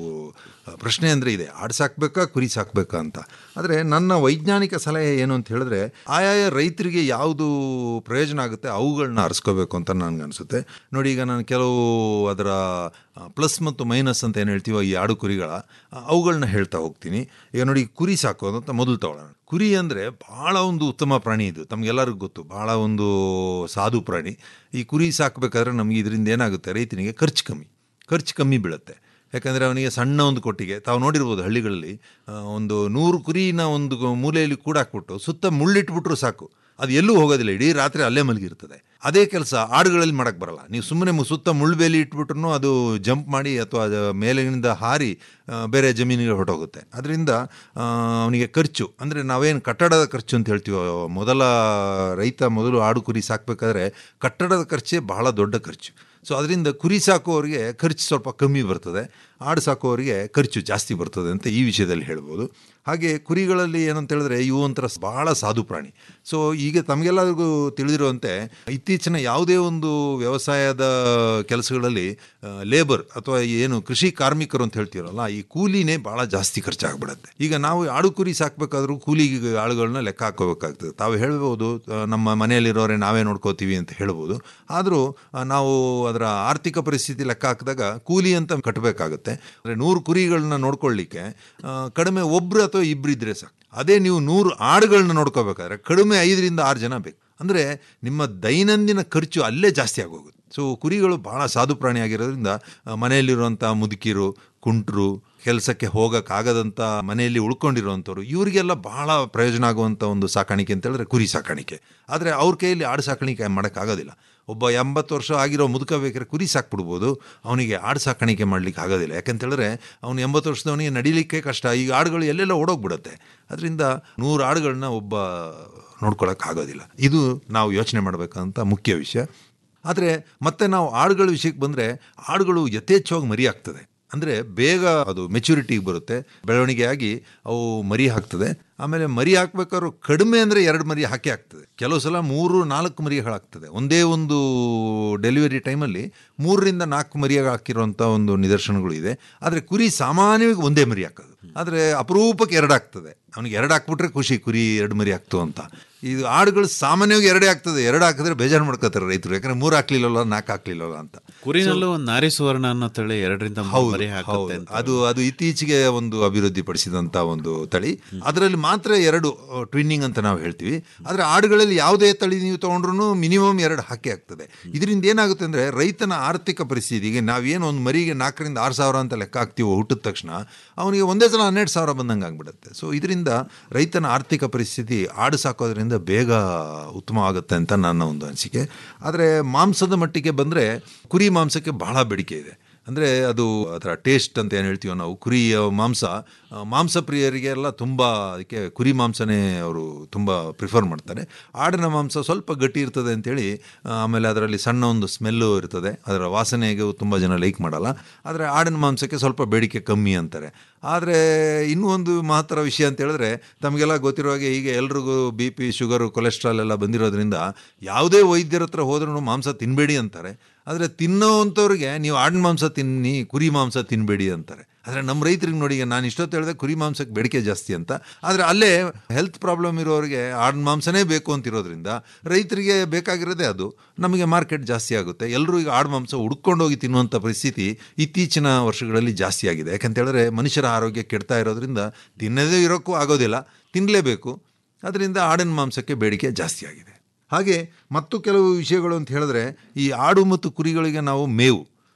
ಆ, ಪ್ರಶ್ನೆ ಅಂದರೆ ಇದೆ ಆಡು ಸಾಕ್ಬೇಕಾ ಕುರಿ ಸಾಕ್ಬೇಕಾ ಅಂತ ಆದರೆ ನನ್ನ ವೈಜ್ಞಾನಿಕ ಸಲಹೆ ಏನು ಅಂತ ಹೇಳಿದ್ರೆ ಆಯಾಯ ರೈತರಿಗೆ ಯಾವುದು ಪ್ರಯೋಜನ ಆಗುತ್ತೆ ಅವುಗಳನ್ನ ಅರಿಸ್ಕೋಬೇಕು ಅಂತ ನನಗೆ ಅನಿಸುತ್ತೆ ನೋಡಿ ಈಗ ನಾನು ಕೆಲವು ಅದರ ಪ್ಲಸ್ ಮತ್ತು ಮೈನಸ್ ಅಂತ ಏನು ಹೇಳ್ತೀವೋ ಈ ಆಡು ಕುರಿಗಳ ಆ, ಅವುಗಳನ್ನ ಹೇಳ್ತಾ ಹೋಗ್ತೀನಿ ಈಗ ನೋಡಿ ಕುರಿ ಸಾಕೋದು ಅಂತ ಮೊದಲು ತಗೊಳ್ಳೋಣ ಕುರಿ ಅಂದರೆ ಭಾಳ ಒಂದು ಉತ್ತಮ ಪ್ರಾಣಿ ಇದು ತಮಗೆಲ್ಲರಿಗೂ ಗೊತ್ತು ಭಾಳ ಒಂದು ಸಾಧು ಪ್ರಾಣಿ ಈ ಕುರಿ ಸಾಕಬೇಕಾದ್ರೆ ನಮಗೆ ಇದರಿಂದ ಏನಾಗುತ್ತೆ ರೈತನಿಗೆ ಖರ್ಚು ಕಮ್ಮಿ ಖರ್ಚು ಕಮ್ಮಿ ಬೀಳುತ್ತೆ ಯಾಕಂದರೆ ಅವನಿಗೆ ಸಣ್ಣ ಒಂದು ಕೊಟ್ಟಿಗೆ ತಾವು ನೋಡಿರ್ಬೋದು ಹಳ್ಳಿಗಳಲ್ಲಿ ಆ, ಒಂದು ನೂರು ಕುರಿನ ಒಂದು ಮೂಲೆಯಲ್ಲಿ ಕೂಡಾಕ್ಬಿಟ್ಟು ಸುತ್ತ ಮುಳ್ಳಿಟ್ಬಿಟ್ರು ಸಾಕು ಅದು ಎಲ್ಲೂ ಹೋಗೋದಿಲ್ಲ ಇಡೀ ರಾತ್ರಿ ಅಲ್ಲೇ ಮಲಗಿರ್ತದೆ ಅದೇ ಕೆಲಸ ಆಡುಗಳಲ್ಲಿ ಮಾಡಕ್ಕೆ ಬರಲ್ಲ ನೀವು ಸುಮ್ಮನೆ ಸುತ್ತ ಮುಳ್ಳುಬೇಲಿ ಇಟ್ಬಿಟ್ರು ಅದು ಜಂಪ್ ಮಾಡಿ ಅಥವಾ ಅದು ಮೇಲಿನಿಂದ ಹಾರಿ ಆ, ಬೇರೆ ಜಮೀನಿಗೆ ಹೊರಟೋಗುತ್ತೆ ಅದರಿಂದ ಅವನಿಗೆ ಖರ್ಚು ಅಂದರೆ ನಾವೇನು ಕಟ್ಟಡದ ಖರ್ಚು ಅಂತ ಹೇಳ್ತೀವೋ ಮೊದಲ ರೈತ ಮೊದಲು ಆಡು ಕುರಿ ಸಾಕಬೇಕಾದ್ರೆ ಕಟ್ಟಡದ ಖರ್ಚೇ ಬಹಳ ದೊಡ್ಡ ಖರ್ಚು ಸೊ ಅದರಿಂದ ಕುರಿ ಸಾಕುವವರಿಗೆ ಖರ್ಚು ಸ್ವಲ್ಪ ಕಮ್ಮಿ ಬರ್ತದೆ ಆಡು ಸಾಕುವವರಿಗೆ ಖರ್ಚು ಜಾಸ್ತಿ ಬರ್ತದೆ ಅಂತ ಈ ವಿಷಯದಲ್ಲಿ ಹೇಳ್ಬೋದು ಹಾಗೆ ಕುರಿಗಳಲ್ಲಿ ಏನಂತ ಹೇಳಿದ್ರೆ ಇವು ಒಂಥರ ಬಹಳ ಸಾಧು ಪ್ರಾಣಿ ಸೊ ಈಗ ತಮಗೆಲ್ಲರಿಗೂ ತಿಳಿದಿರುವಂತೆ ಇತ್ತೀಚಿನ ಯಾವುದೇ ಒಂದು ವ್ಯವಸಾಯದ ಕೆಲಸಗಳಲ್ಲಿ ಲೇಬರ್ ಅಥವಾ ಏನು ಕೃಷಿ ಕಾರ್ಮಿಕರು ಅಂತ ಹೇಳ್ತೀರಲ್ಲ ಈ ಕೂಲಿನೇ ಭಾಳ ಜಾಸ್ತಿ ಖರ್ಚಾಗ್ಬಿಡುತ್ತೆ ಈಗ ನಾವು ಆಡು ಕುರಿ ಸಾಕಬೇಕಾದ್ರೂ ಕೂಲಿ ಆಳುಗಳನ್ನ ಲೆಕ್ಕ ಹಾಕೋಬೇಕಾಗ್ತದೆ ತಾವು ಹೇಳ್ಬೋದು ಆ, ನಮ್ಮ ಮನೆಯಲ್ಲಿರೋರೆ ನಾವೇ ನೋಡ್ಕೋತೀವಿ ಅಂತ ಹೇಳ್ಬೋದು ಆದರೂ ಆ, ನಾವು ಅದರ ಆರ್ಥಿಕ ಪರಿಸ್ಥಿತಿ ಲೆಕ್ಕ ಹಾಕಿದಾಗ ಕೂಲಿ ಅಂತ ಕಟ್ಟಬೇಕಾಗುತ್ತೆ ಅಂದರೆ ನೂರು ಕುರಿಗಳನ್ನ ನೋಡ್ಕೊಳ್ಳಿಕ್ಕೆ ಆ, ಕಡಿಮೆ ಒಬ್ರು ಅಥವಾ ಇಬ್ರು ಇದ್ರೆ ಸಾಕು ಅದೇ ನೀವು ನೂರು ಆಡುಗಳನ್ನ ನೋಡ್ಕೋಬೇಕಾದ್ರೆ ಕಡಿಮೆ ಐದರಿಂದ ಆರು ಜನ ಬೇಕು ಅಂದರೆ ನಿಮ್ಮ ದೈನಂದಿನ ಖರ್ಚು ಅಲ್ಲೇ ಜಾಸ್ತಿ ಆಗೋಗುತ್ತೆ ಸೊ ಕುರಿಗಳು ಭಾಳ ಸಾಧು ಪ್ರಾಣಿ ಆಗಿರೋದ್ರಿಂದ ಆ, ಮನೆಯಲ್ಲಿರುವಂಥ ಮುದುಕಿರು ಕುಂಟರು ಕೆಲಸಕ್ಕೆ ಹೋಗೋಕ್ಕಾಗದಂಥ ಮನೆಯಲ್ಲಿ ಉಳ್ಕೊಂಡಿರುವಂಥವ್ರು ಇವರಿಗೆಲ್ಲ ಬಹಳ ಪ್ರಯೋಜನ ಆಗುವಂಥ ಒಂದು ಸಾಕಾಣಿಕೆ ಅಂತ ಹೇಳಿದ್ರೆ ಕುರಿ ಸಾಕಾಣಿಕೆ ಆದರೆ ಅವ್ರ ಕೈಯಲ್ಲಿ ಆಡು ಸಾಕಾಣಿಕೆ ಮಾಡೋಕ್ಕಾಗೋದಿಲ್ಲ ಒಬ್ಬ ಎಂಬತ್ತು ವರ್ಷ ಆಗಿರೋ ಮುದುಕ ಬೇಕಾದ್ರೆ ಕುರಿ ಸಾಕ್ಬಿಡ್ಬೋದು ಅವನಿಗೆ ಆಡು ಸಾಕಾಣಿಕೆ ಮಾಡಲಿಕ್ಕೆ ಆಗೋದಿಲ್ಲ ಯಾಕಂತೇಳಿದ್ರೆ ಅವನು ಎಂಬತ್ತು ವರ್ಷದವನಿಗೆ ನಡಿಲಿಕ್ಕೆ ಕಷ್ಟ ಈಗ ಆಡುಗಳು ಎಲ್ಲೆಲ್ಲ ಓಡೋಗ್ಬಿಡುತ್ತೆ ಅದರಿಂದ ನೂರು ಆಡುಗಳನ್ನ ಒಬ್ಬ ನೋಡ್ಕೊಳ್ಳೋಕ್ಕಾಗೋದಿಲ್ಲ ಇದು ನಾವು ಯೋಚನೆ ಮಾಡಬೇಕಂತ ಮುಖ್ಯ ವಿಷಯ ಆದರೆ ಮತ್ತೆ ನಾವು ಆಡುಗಳ ವಿಷಯಕ್ಕೆ ಬಂದರೆ ಆಡುಗಳು ಯಥೇಚ್ಛವಾಗಿ ಮರಿ ಆಗ್ತದೆ ಅಂದರೆ ಬೇಗ ಅದು ಮೆಚುರಿಟಿಗೆ ಬರುತ್ತೆ ಬೆಳವಣಿಗೆ ಆಗಿ ಅವು ಮರಿ ಹಾಕ್ತದೆ ಆಮೇಲೆ ಮರಿ ಹಾಕ್ಬೇಕಾದ್ರೂ ಕಡಿಮೆ ಅಂದರೆ ಎರಡು ಮರಿ ಹಾಕಿ ಆಗ್ತದೆ ಕೆಲವು ಸಲ ಮೂರು ನಾಲ್ಕು ಮರಿಗಳಾಗ್ತದೆ ಒಂದೇ ಒಂದು ಡೆಲಿವರಿ ಟೈಮಲ್ಲಿ ಮೂರರಿಂದ ನಾಲ್ಕು ಮರಿ ಹಾಕಿರುವಂಥ ಒಂದು ನಿದರ್ಶನಗಳು ಇದೆ ಆದರೆ ಕುರಿ ಸಾಮಾನ್ಯವಾಗಿ ಒಂದೇ ಮರಿ ಹಾಕೋದು ಆದರೆ ಅಪರೂಪಕ್ಕೆ ಎರಡು ಆಗ್ತದೆ ಅವನಿಗೆ ಎರಡು ಹಾಕ್ಬಿಟ್ರೆ ಖುಷಿ ಕುರಿ ಎರಡು ಮರಿ ಹಾಕ್ತು ಅಂತ ಇದು ಆಡುಗಳು ಸಾಮಾನ್ಯವಾಗಿ ಎರಡೇ ಆಗ್ತದೆ ಎರಡು ಹಾಕಿದ್ರೆ ಬೇಜಾರು ಮಾಡ್ಕೋತಾರೆ ರೈತರು ಯಾಕಂದ್ರೆ ಮೂರು ಹಾಕ್ಲಿಲ್ಲಲ್ಲ ನಾಲ್ಕು ಹಾಕ್ಲಿಲ್ಲಲ್ಲ ಅಂತ ಕುರಿನಲ್ಲೂ ಒಂದು ನಾರಿ ಸುವರ್ಣ ಅನ್ನೋ ತಳಿ ಎರಡರಿಂದ ಮೂರು ಹೌದು ಮರಿ ಹಾಕುತ್ತೆ ಹೌದು ಅಂತ ಅದು ಅದು ಇತ್ತೀಚೆಗೆ ಒಂದು ಅಭಿವೃದ್ಧಿ ಪಡಿಸಿದಂಥ ಒಂದು ತಳಿ ಅದರಲ್ಲಿ ಮಾತ್ರ ಎರಡು ಟ್ವಿನ್ನಿಂಗ್ ಅಂತ ನಾವು ಹೇಳ್ತೀವಿ ಆದರೆ ಆಡುಗಳಲ್ಲಿ ಯಾವುದೇ ತಳಿ ನೀವು ತೊಗೊಂಡ್ರು ಮಿನಿಮಮ್ ಎರಡು ಹಾಕಿ ಆಗ್ತದೆ ಇದರಿಂದ ಏನಾಗುತ್ತೆ ಅಂದರೆ ರೈತನ ಆರ್ಥಿಕ ಪರಿಸ್ಥಿತಿ ಈಗ ನಾವೇನು ಒಂದು ಮರಿಗೆ ನಾಲ್ಕರಿಂದ ಆರು ಸಾವಿರ ಅಂತ ಲೆಕ್ಕ ಹಾಕ್ತೀವೋ ಹುಟ್ಟಿದ ತಕ್ಷಣ ಅವನಿಗೆ ಒಂದೇ ಸಲ ಹನ್ನೆರಡು ಸಾವಿರ ಬಂದಂಗೆ ಆಗ್ಬಿಡುತ್ತೆ ಸೊ ಇದರಿಂದ ರೈತನ ಆರ್ಥಿಕ ಪರಿಸ್ಥಿತಿ ಆಡು ಸಾಕೋದ್ರಿಂದ ಬೇಗ ಉತ್ತಮ ಆಗುತ್ತೆ ಅಂತ ನನ್ನ ಒಂದು ಅನಿಸಿಕೆ ಆದರೆ ಮಾಂಸದ ಮಟ್ಟಿಗೆ ಬಂದರೆ ಕುರಿ ಮಾಂಸಕ್ಕೆ ಬಹಳ ಬೇಡಿಕೆ ಇದೆ ಅಂದರೆ ಅದು ಅದರ ಟೇಸ್ಟ್ ಅಂತ ಏನು ಹೇಳ್ತೀವೋ ನಾವು ಕುರಿಯ ಮಾಂಸ ಆ, ಮಾಂಸ ಪ್ರಿಯರಿಗೆಲ್ಲ ತುಂಬ ಅದಕ್ಕೆ ಕುರಿ ಮಾಂಸನೇ ಅವರು ತುಂಬ ಪ್ರಿಫರ್ ಮಾಡ್ತಾರೆ ಆಡಿನ ಮಾಂಸ ಸ್ವಲ್ಪ ಗಟ್ಟಿ ಇರ್ತದೆ ಅಂತೇಳಿ ಆ, ಆಮೇಲೆ ಅದರಲ್ಲಿ ಸಣ್ಣ ಒಂದು ಸ್ಮೆಲ್ಲು ಇರ್ತದೆ ಅದರ ವಾಸನೆಗೆ ತುಂಬ ಜನ ಲೈಕ್ ಮಾಡಲ್ಲ ಆದರೆ ಆಡಿನ ಮಾಂಸಕ್ಕೆ ಸ್ವಲ್ಪ ಬೇಡಿಕೆ ಕಮ್ಮಿ ಅಂತಾರೆ ಆದರೆ ಇನ್ನೂ ಒಂದು ಮಹತ್ತರ ವಿಷಯ ಅಂತ ಹೇಳಿದ್ರೆ ತಮಗೆಲ್ಲ ಗೊತ್ತಿರೋ ಹಾಗೆ ಈಗ ಎಲ್ರಿಗೂ ಬಿ ಪಿ ಶುಗರು ಕೊಲೆಸ್ಟ್ರಾಲ್ ಎಲ್ಲ ಬಂದಿರೋದ್ರಿಂದ ಯಾವುದೇ ವೈದ್ಯರ ಹತ್ರ ಹೋದ್ರೂ ಮಾಂಸ ತಿನ್ನಬೇಡಿ ಅಂತಾರೆ ಆದರೆ ತಿನ್ನೋವಂಥವ್ರಿಗೆ ನೀವು ಆಡಿನ ಮಾಂಸ ತಿನ್ನಿ ಕುರಿ ಮಾಂಸ ತಿನ್ನಬೇಡಿ ಅಂತಾರೆ ಆದರೆ ನಮ್ಮ ರೈತರಿಗೆ ನೋಡಿ ಈಗ ನಾನು ಇಷ್ಟೊತ್ತು ಹೇಳಿದೆ ಕುರಿ ಮಾಂಸಕ್ಕೆ ಬೇಡಿಕೆ ಜಾಸ್ತಿ ಅಂತ ಆದರೆ ಅಲ್ಲೇ ಹೆಲ್ತ್ ಪ್ರಾಬ್ಲಮ್ ಇರೋರಿಗೆ ಆಡಿನ ಮಾಂಸನೇ ಬೇಕು ಅಂತಿರೋದ್ರಿಂದ ರೈತರಿಗೆ ಬೇಕಾಗಿರೋದೇ ಅದು ನಮಗೆ ಮಾರ್ಕೆಟ್ ಜಾಸ್ತಿ ಆಗುತ್ತೆ ಎಲ್ಲರೂ ಈಗ ಆಡು ಮಾಂಸ ಹುಡ್ಕೊಂಡೋಗಿ ತಿನ್ನುವಂಥ ಪರಿಸ್ಥಿತಿ ಇತ್ತೀಚಿನ ವರ್ಷಗಳಲ್ಲಿ ಜಾಸ್ತಿ ಆಗಿದೆ ಯಾಕಂತ ಹೇಳಿದ್ರೆ ಮನುಷ್ಯರ ಆರೋಗ್ಯ ಕೆಡ್ತಾ ಇರೋದ್ರಿಂದ ತಿನ್ನದೇ ಇರೋಕ್ಕೂ ಆಗೋದಿಲ್ಲ ತಿನ್ನಲೇಬೇಕು ಅದರಿಂದ ಆಡಿನ ಮಾಂಸಕ್ಕೆ ಬೇಡಿಕೆ ಜಾಸ್ತಿ ಆಗಿದೆ ಹಾಗೆ ಮತ್ತು ಕೆಲವು ವಿಷಯಗಳು ಅಂತ ಹೇಳಿದ್ರೆ ಈ ಆಡು ಮತ್ತು ಕುರಿಗಳಿಗೆ ನಾವು ಮೇವು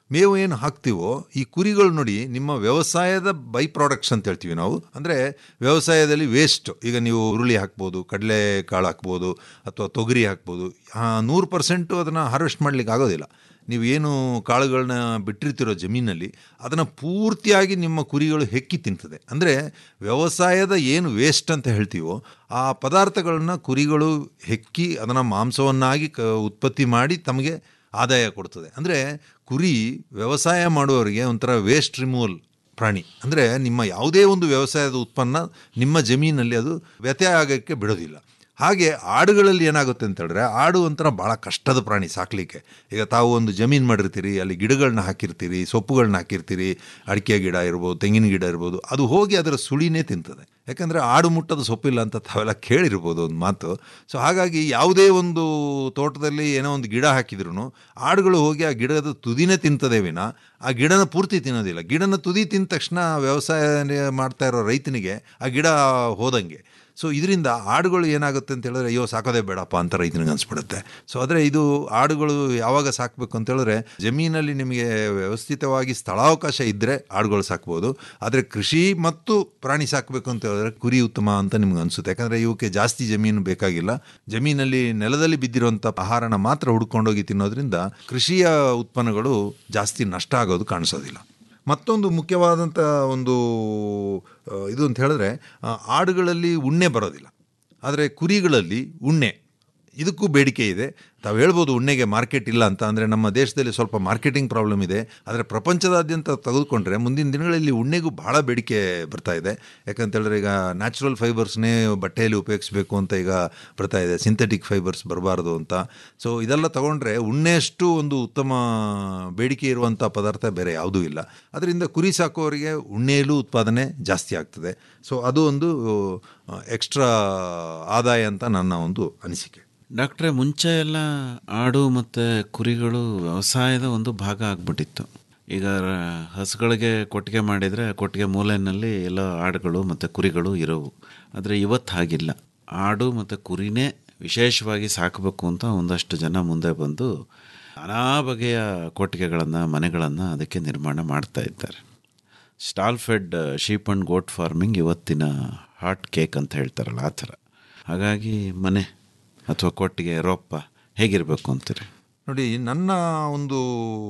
ಮೇವು ಏನು ಹಾಕ್ತೀವೋ ಈ ಕುರಿಗಳು ನೋಡಿ ನಿಮ್ಮ ವ್ಯವಸಾಯದ ಬೈ ಪ್ರಾಡಕ್ಟ್ಸ್ ಅಂತ ಹೇಳ್ತೀವಿ ನಾವು ಅಂದರೆ ವ್ಯವಸಾಯದಲ್ಲಿ ವೇಸ್ಟ್ ಈಗ ನೀವು ಹುರುಳಿ ಹಾಕ್ಬೋದು ಕಡಲೆ ಕಾಳು ಹಾಕ್ಬೋದು ಅಥವಾ ತೊಗರಿ ಹಾಕ್ಬೋದು ನೂರು ಪರ್ಸೆಂಟು ಅದನ್ನು ಹಾರ್ವೆಸ್ಟ್ ಮಾಡಲಿಕ್ಕೆ ಆಗೋದಿಲ್ಲ ನೀವು ಏನು ಕಾಳುಗಳನ್ನ ಬಿಟ್ಟಿರ್ತಿರೋ ಜಮೀನಲ್ಲಿ ಅದನ್ನು ಪೂರ್ತಿಯಾಗಿ ನಿಮ್ಮ ಕುರಿಗಳು ಹೆಕ್ಕಿ ತಿಂತದೆ ಅಂದರೆ ವ್ಯವಸಾಯದ ಏನು ವೇಸ್ಟ್ ಅಂತ ಹೇಳ್ತೀವೋ ಆ ಪದಾರ್ಥಗಳನ್ನ ಕುರಿಗಳು ಹೆಕ್ಕಿ ಅದನ್ನು ಮಾಂಸವನ್ನಾಗಿ ಕ ಉತ್ಪತ್ತಿ ಮಾಡಿ ತಮಗೆ ಆದಾಯ ಕೊಡ್ತದೆ ಅಂದರೆ ಕುರಿ ವ್ಯವಸಾಯ ಮಾಡುವವರಿಗೆ ಒಂಥರ ವೇಸ್ಟ್ ರಿಮೂವಲ್ ಪ್ರಾಣಿ ಅಂದರೆ ನಿಮ್ಮ ಯಾವುದೇ ಒಂದು ವ್ಯವಸಾಯದ ಉತ್ಪನ್ನ ನಿಮ್ಮ ಜಮೀನಲ್ಲಿ ಅದು ವ್ಯತ್ಯಯ ಆಗೋಕ್ಕೆ ಬಿಡೋದಿಲ್ಲ ಹಾಗೆ ಆಡುಗಳಲ್ಲಿ ಏನಾಗುತ್ತೆ ಅಂತ ಹೇಳಿದ್ರೆ ಆಡು ಒಂಥರ ಭಾಳ ಕಷ್ಟದ ಪ್ರಾಣಿ ಸಾಕಲಿಕ್ಕೆ ಈಗ ತಾವು ಒಂದು ಜಮೀನು ಮಾಡಿರ್ತೀರಿ ಅಲ್ಲಿ ಗಿಡಗಳನ್ನ ಹಾಕಿರ್ತೀರಿ ಸೊಪ್ಪುಗಳನ್ನ ಹಾಕಿರ್ತೀರಿ ಅಡಿಕೆ ಗಿಡ ಇರ್ಬೋದು ತೆಂಗಿನ ಗಿಡ ಇರ್ಬೋದು ಅದು ಹೋಗಿ ಅದರ ಸುಳಿನೇ ತಿಂತದೆ ಯಾಕಂದರೆ ಆಡು ಮುಟ್ಟದ ಸೊಪ್ಪಿಲ್ಲ ಅಂತ ತಾವೆಲ್ಲ ಕೇಳಿರ್ಬೋದು ಒಂದು ಮಾತು ಸೊ ಹಾಗಾಗಿ ಯಾವುದೇ ಒಂದು ತೋಟದಲ್ಲಿ ಏನೋ ಒಂದು ಗಿಡ ಹಾಕಿದ್ರು ಆಡುಗಳು ಹೋಗಿ ಆ ಗಿಡದ ತುದಿನೇ ತಿಂತದೆ ವಿನ ಆ ಗಿಡನ ಪೂರ್ತಿ ತಿನ್ನೋದಿಲ್ಲ ಗಿಡನ ತುದಿ ತಿಂದ ತಕ್ಷಣ ವ್ಯವಸಾಯ ಮಾಡ್ತಾ ಇರೋ ರೈತನಿಗೆ ಆ ಗಿಡ ಹೋದಂಗೆ ಸೊ ಇದರಿಂದ ಆಡುಗಳು ಏನಾಗುತ್ತೆ ಅಂತ ಹೇಳಿದ್ರೆ ಅಯ್ಯೋ ಸಾಕೋದೇ ಬೇಡಪ್ಪ ಅಂತ ರೈತನಿಗೆ ಅನಿಸ್ಬಿಡುತ್ತೆ ಸೊ ಆದರೆ ಇದು ಆಡುಗಳು ಯಾವಾಗ ಸಾಕಬೇಕು ಅಂತ ಹೇಳಿದ್ರೆ ಜಮೀನಲ್ಲಿ ನಿಮಗೆ ವ್ಯವಸ್ಥಿತವಾಗಿ ಸ್ಥಳಾವಕಾಶ ಇದ್ದರೆ ಆಡುಗಳು ಸಾಕ್ಬೋದು ಆದರೆ ಕೃಷಿ ಮತ್ತು ಪ್ರಾಣಿ ಸಾಕಬೇಕು ಅಂತ ಹೇಳಿದ್ರೆ ಕುರಿ ಉತ್ತಮ ಅಂತ ನಿಮ್ಗೆ ಅನಿಸುತ್ತೆ ಯಾಕಂದರೆ ಇವಕ್ಕೆ ಜಾಸ್ತಿ ಜಮೀನು ಬೇಕಾಗಿಲ್ಲ ಜಮೀನಲ್ಲಿ ನೆಲದಲ್ಲಿ ಬಿದ್ದಿರುವಂಥ ಆಹಾರನ ಮಾತ್ರ ಹುಡ್ಕೊಂಡೋಗಿ ತಿನ್ನೋದ್ರಿಂದ ಕೃಷಿಯ ಉತ್ಪನ್ನಗಳು ಜಾಸ್ತಿ ನಷ್ಟ ಆಗೋದು ಕಾಣಿಸೋದಿಲ್ಲ ಮತ್ತೊಂದು ಮುಖ್ಯವಾದಂಥ ಒಂದು ಆ, ಇದು ಅಂತ ಹೇಳಿದ್ರೆ ಆ, ಆಡುಗಳಲ್ಲಿ ಉಣ್ಣೆ ಬರೋದಿಲ್ಲ ಆದರೆ ಕುರಿಗಳಲ್ಲಿ ಉಣ್ಣೆ ಇದಕ್ಕೂ ಬೇಡಿಕೆ ಇದೆ ತಾವು ಹೇಳ್ಬೋದು ಉಣ್ಣೆಗೆ ಮಾರ್ಕೆಟ್ ಇಲ್ಲ ಅಂತ ಅಂದರೆ ನಮ್ಮ ದೇಶದಲ್ಲಿ ಸ್ವಲ್ಪ ಮಾರ್ಕೆಟಿಂಗ್ ಪ್ರಾಬ್ಲಮ್ ಇದೆ ಆದರೆ ಪ್ರಪಂಚದಾದ್ಯಂತ ತೆಗೆದುಕೊಂಡ್ರೆ ಮುಂದಿನ ದಿನಗಳಲ್ಲಿ ಉಣ್ಣೆಗೂ ಭಾಳ ಬೇಡಿಕೆ ಬರ್ತಾ ಇದೆ ಯಾಕಂತ ಹೇಳಿದ್ರೆ ಈಗ ನ್ಯಾಚುರಲ್ ಫೈಬರ್ಸ್ನೇ ಬಟ್ಟೆಯಲ್ಲಿ ಉಪಯೋಗಿಸ್ಬೇಕು ಅಂತ ಈಗ ಬರ್ತಾ ಇದೆ ಸಿಂಥೆಟಿಕ್ ಫೈಬರ್ಸ್ ಬರಬಾರ್ದು ಅಂತ ಸೊ ಇದೆಲ್ಲ ತಗೊಂಡ್ರೆ ಉಣ್ಣೆಯಷ್ಟು ಒಂದು ಉತ್ತಮ ಬೇಡಿಕೆ ಇರುವಂಥ ಪದಾರ್ಥ ಬೇರೆ ಯಾವುದೂ ಇಲ್ಲ ಅದರಿಂದ ಕುರಿ ಸಾಕೋರಿಗೆ ಉಣ್ಣೆಯಲ್ಲೂ ಉತ್ಪಾದನೆ ಜಾಸ್ತಿ ಆಗ್ತದೆ ಸೊ ಅದು ಒಂದು ಎಕ್ಸ್ಟ್ರಾ ಆದಾಯ ಅಂತ ನನ್ನ ಒಂದು ಅನಿಸಿಕೆ ಡಾಕ್ಟ್ರೆ ಮುಂಚೆ ಎಲ್ಲ ಆಡು ಮತ್ತು ಕುರಿಗಳು ವ್ಯವಸಾಯದ ಒಂದು ಭಾಗ ಆಗ್ಬಿಟ್ಟಿತ್ತು ಈಗ ರ- ಹಸುಗಳಿಗೆ ಕೊಟ್ಟಿಗೆ ಮಾಡಿದರೆ ಕೊಟ್ಟಿಗೆ ಮೂಲೆಯಲ್ಲಿ ಎಲ್ಲ ಆಡುಗಳು ಮತ್ತು ಕುರಿಗಳು ಇರೋವು ಆದರೆ ಇವತ್ತು ಹಾಗಿಲ್ಲ ಆಡು ಮತ್ತು ಕುರಿನೇ ವಿಶೇಷವಾಗಿ ಸಾಕಬೇಕು ಅಂತ ಒಂದಷ್ಟು ಜನ ಮುಂದೆ ಬಂದು ನಾನಾ ಬಗೆಯ ಕೊಟ್ಟಿಗೆಗಳನ್ನು ಮನೆಗಳನ್ನು ಅದಕ್ಕೆ ನಿರ್ಮಾಣ ಮಾಡ್ತಾ ಇದ್ದಾರೆ stall fed sheep and goat farming ಇವತ್ತಿನ ಹಾಟ್ ಕೇಕ್ ಅಂತ ಹೇಳ್ತಾರಲ್ಲ ಆ ಥರ ಹಾಗಾಗಿ ಮನೆ ಅಥವಾ ಕೊಟ್ಟಿಗೆ ರೊಪ್ಪ ಹೇಗಿರಬೇಕು ಅಂತೀರಿ ನೋಡಿ ನನ್ನ ಒಂದು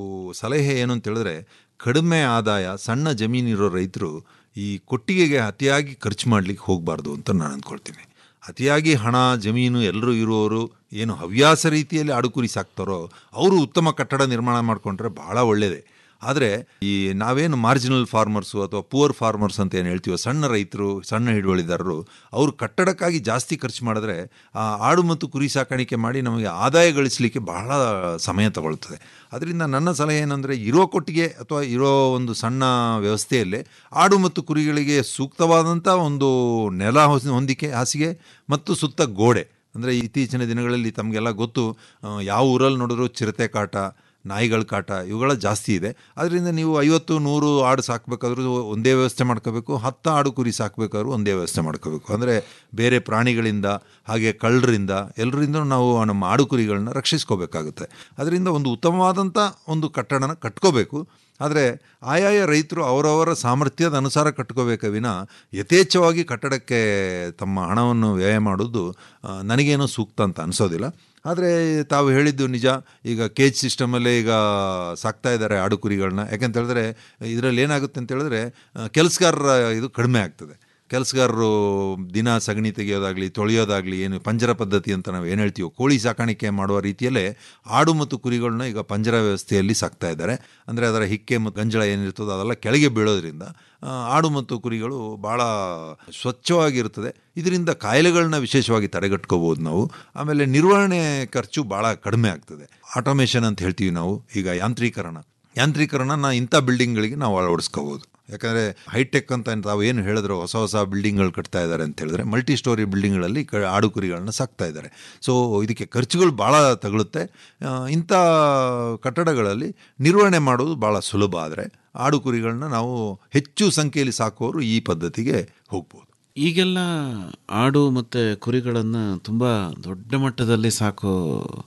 ಸಲಹೆ ಏನು ಅಂತ ಹೇಳಿದ್ರೆ ಕಡಿಮೆ ಆದಾಯ ಸಣ್ಣ ಜಮೀನಿರೋ ರೈತರು ಈ ಕೊಟ್ಟಿಗೆಗೆ ಅತಿಯಾಗಿ ಖರ್ಚು ಮಾಡಲಿಕ್ಕೆ ಹೋಗಬಾರ್ದು ಅಂತ ನಾನು ಅಂದ್ಕೊಳ್ತೀನಿ ಅತಿಯಾಗಿ ಹಣ ಜಮೀನು ಎಲ್ಲರೂ ಇರುವವರು ಏನು ಹವ್ಯಾಸ ರೀತಿಯಲ್ಲಿ ಆಡುಕುರಿ ಸಾಕ್ತಾರೋ ಅವರು ಉತ್ತಮ ಕಟ್ಟಡ ನಿರ್ಮಾಣ ಮಾಡಿಕೊಂಡ್ರೆ ಭಾಳ ಒಳ್ಳೆಯದೇ ಆದರೆ ಈ ನಾವೇನು ಮಾರ್ಜಿನಲ್ ಫಾರ್ಮರ್ಸು ಅಥವಾ ಪುವರ್ ಫಾರ್ಮರ್ಸ್ ಅಂತ ಏನು ಹೇಳ್ತೀವೋ ಸಣ್ಣ ರೈತರು ಸಣ್ಣ ಹಿಡುವಳಿದಾರರು ಅವರು ಕಟ್ಟಡಕ್ಕಾಗಿ ಜಾಸ್ತಿ ಖರ್ಚು ಮಾಡಿದ್ರೆ ಆ ಆಡು ಮತ್ತು ಕುರಿ ಸಾಕಾಣಿಕೆ ಮಾಡಿ ನಮಗೆ ಆದಾಯ ಗಳಿಸಲಿಕ್ಕೆ ಬಹಳ ಸಮಯ ತಗೊಳ್ತದೆ ಅದರಿಂದ ನನ್ನ ಸಲಹೆ ಏನಂದರೆ ಇರೋ ಕೊಟ್ಟಿಗೆ ಅಥವಾ ಇರೋ ಒಂದು ಸಣ್ಣ ವ್ಯವಸ್ಥೆಯಲ್ಲೇ ಆಡು ಮತ್ತು ಕುರಿಗಳಿಗೆ ಸೂಕ್ತವಾದಂಥ ಒಂದು ನೆಲ ಹೊಸ- ಹೊಂದಿಕೆ ಹಾಸಿಗೆ ಮತ್ತು ಸುತ್ತ ಗೋಡೆ ಅಂದರೆ ಇತ್ತೀಚಿನ ದಿನಗಳಲ್ಲಿ ತಮಗೆಲ್ಲ ಗೊತ್ತು ಆ, ಯಾವ ಊರಲ್ಲಿ ನೋಡಿದ್ರು ಚಿರತೆ ಕಾಟ ನಾಯಿಗಳ ಕಾಟ ಇವುಗಳ ಜಾಸ್ತಿ ಇದೆ ಅದರಿಂದ ನೀವು ಐವತ್ತು ನೂರು ಆಡು ಸಾಕಬೇಕಾದ್ರೂ ಒಂದೇ ವ್ಯವಸ್ಥೆ ಮಾಡ್ಕೋಬೇಕು ಹತ್ತು ಆಡು ಕುರಿ ಸಾಕಬೇಕಾದ್ರೂ ಒಂದೇ ವ್ಯವಸ್ಥೆ ಮಾಡ್ಕೋಬೇಕು ಅಂದರೆ ಬೇರೆ ಪ್ರಾಣಿಗಳಿಂದ ಹಾಗೆ ಕಳ್ಳರಿಂದ ಎಲ್ಲರಿಂದ ನಾವು ನಮ್ಮ ಆಡು ಕುರಿಗಳನ್ನ ರಕ್ಷಿಸ್ಕೋಬೇಕಾಗುತ್ತೆ ಅದರಿಂದ ಒಂದು ಉತ್ತಮವಾದಂಥ ಒಂದು ಕಟ್ಟಡನ ಕಟ್ಕೋಬೇಕು ಆದರೆ ಆಯಾಯ ರೈತರು ಅವರವರ ಸಾಮರ್ಥ್ಯದ ಅನುಸಾರ ಕಟ್ಕೋಬೇಕ ವಿನ ಯಥೇಚ್ಛವಾಗಿ ಕಟ್ಟಡಕ್ಕೆ ತಮ್ಮ ಹಣವನ್ನು ವ್ಯಯ ಮಾಡೋದು ಆ, ನನಗೇನೋ ಸೂಕ್ತ ಅಂತ ಅನಿಸೋದಿಲ್ಲ ಆದರೆ ತಾವು ಹೇಳಿದ್ದು ನಿಜ ಈಗ ಕೇಜ್ ಸಿಸ್ಟಮಲ್ಲೇ ಈಗ ಸಾಕ್ತಾ ಇದ್ದಾರೆ ಆಡು ಕುರಿಗಳನ್ನ ಯಾಕಂತ ಹೇಳಿದ್ರೆ ಇದರಲ್ಲಿ ಏನಾಗುತ್ತೆ ಅಂತ ಹೇಳಿದ್ರೆ ಕೆಲಸಗಾರರ ಇದು ಕಡಿಮೆ ಆಗ್ತದೆ ಕೆಲಸಗಾರರು ದಿನ ಸಗಣಿ ತೆಗೆಯೋದಾಗಲಿ ತೊಳೆಯೋದಾಗಲಿ ಏನು ಪಂಜರ ಪದ್ಧತಿ ಅಂತ ನಾವು ಏನು ಹೇಳ್ತೀವೋ ಕೋಳಿ ಸಾಕಾಣಿಕೆ ಮಾಡುವ ರೀತಿಯಲ್ಲೇ ಆಡು ಮತ್ತು ಕುರಿಗಳನ್ನ ಈಗ ಪಂಜರ ವ್ಯವಸ್ಥೆಯಲ್ಲಿ ಸಾಕ್ತಾ ಇದ್ದಾರೆ ಅಂದರೆ ಅದರ ಹಿಕ್ಕೆ ಮತ್ತು ಗಂಜಳ ಏನಿರ್ತದೋ ಅದೆಲ್ಲ ಕೆಳಗೆ ಬೀಳೋದ್ರಿಂದ ಆ, ಆಡು ಮತ್ತು ಕುರಿಗಳು ಭಾಳ ಸ್ವಚ್ಛವಾಗಿರ್ತದೆ ಇದರಿಂದ ಕಾಯಿಲೆಗಳನ್ನ ವಿಶೇಷವಾಗಿ ತಡೆಗಟ್ಕೋಬೋದು ನಾವು ಆಮೇಲೆ ನಿರ್ವಹಣೆ ಖರ್ಚು ಭಾಳ ಕಡಿಮೆ ಆಗ್ತದೆ ಆಟೋಮೇಷನ್ ಅಂತ ಹೇಳ್ತೀವಿ ನಾವು ಈಗ ಯಾಂತ್ರೀಕರಣ ಯಾಂತ್ರೀಕರಣನ ಇಂಥ ಬಿಲ್ಡಿಂಗ್ಗಳಿಗೆ ನಾವು ಅಳವಡಿಸ್ಕೋಬೋದು ಯಾಕಂದರೆ ಹೈಟೆಕ್ ಅಂತ ತಾವು ಏನು ಹೇಳಿದ್ರು ಹೊಸ ಹೊಸ ಬಿಲ್ಡಿಂಗ್ಗಳು ಕಟ್ತಾ ಇದ್ದಾರೆ ಅಂತ ಹೇಳಿದ್ರೆ ಮಲ್ಟಿ ಸ್ಟೋರಿ ಬಿಲ್ಡಿಂಗ್ಗಳಲ್ಲಿ ಕ ಆಡು ಕುರಿಗಳನ್ನ ಸಾಕ್ತಾ ಇದ್ದಾರೆ ಸೊ ಇದಕ್ಕೆ ಖರ್ಚುಗಳು ಭಾಳ ತಗಲುತ್ತೆ ಆ, ಇಂಥ ಕಟ್ಟಡಗಳಲ್ಲಿ ನಿರ್ವಹಣೆ ಮಾಡೋದು ಭಾಳ ಸುಲಭ ಆದರೆ ಆಡು ಕುರಿಗಳನ್ನ ನಾವು ಹೆಚ್ಚು ಸಂಖ್ಯೆಯಲ್ಲಿ ಸಾಕುವವರು ಈ ಪದ್ಧತಿಗೆ ಹೋಗ್ಬೋದು ಈಗೆಲ್ಲ ಆಡು ಮತ್ತು ಕುರಿಗಳನ್ನು ತುಂಬ ದೊಡ್ಡ ಮಟ್ಟದಲ್ಲಿ ಸಾಕೋ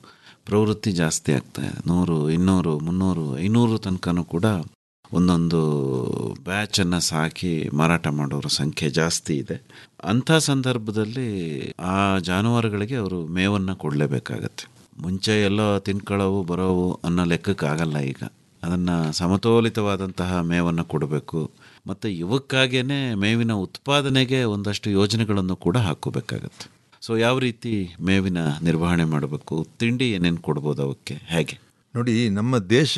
ಪ್ರವೃತ್ತಿ ಜಾಸ್ತಿ ಆಗ್ತಾ ಇದೆ ನೂರು ಇನ್ನೂರು ಮುನ್ನೂರು ಐನೂರು ತನಕನೂ ಕೂಡ ಒಂದೊಂದು ಬ್ಯಾಚನ್ನು ಸಾಕಿ ಮಾರಾಟ ಮಾಡೋರ ಸಂಖ್ಯೆ ಜಾಸ್ತಿ ಇದೆ ಅಂಥ ಸಂದರ್ಭದಲ್ಲಿ ಆ ಜಾನುವಾರುಗಳಿಗೆ ಅವರು ಮೇವನ್ನು ಕೊಡಲೇಬೇಕಾಗತ್ತೆ ಮುಂಚೆ ಎಲ್ಲೋ ತಿನ್ಕೊಳ್ಳೋವು ಬರೋವು ಅನ್ನೋ ಲೆಕ್ಕಕ್ಕೆ ಆಗಲ್ಲ ಈಗ ಅದನ್ನು ಸಮತೋಲಿತವಾದಂತಹ ಮೇವನ್ನು ಕೊಡಬೇಕು ಮತ್ತು ಇವಕ್ಕಾಗೇ ಮೇವಿನ ಉತ್ಪಾದನೆಗೆ ಒಂದಷ್ಟು ಯೋಜನೆಗಳನ್ನು ಕೂಡ ಹಾಕೋಬೇಕಾಗತ್ತೆ ಸೊ ಯಾವ ರೀತಿ ಮೇವಿನ ನಿರ್ವಹಣೆ ಮಾಡಬೇಕು ತಿಂಡಿ ಏನೇನು ಕೊಡ್ಬೋದು ಅವಕ್ಕೆ ಹೇಗೆ ನೋಡಿ ನಮ್ಮ ದೇಶ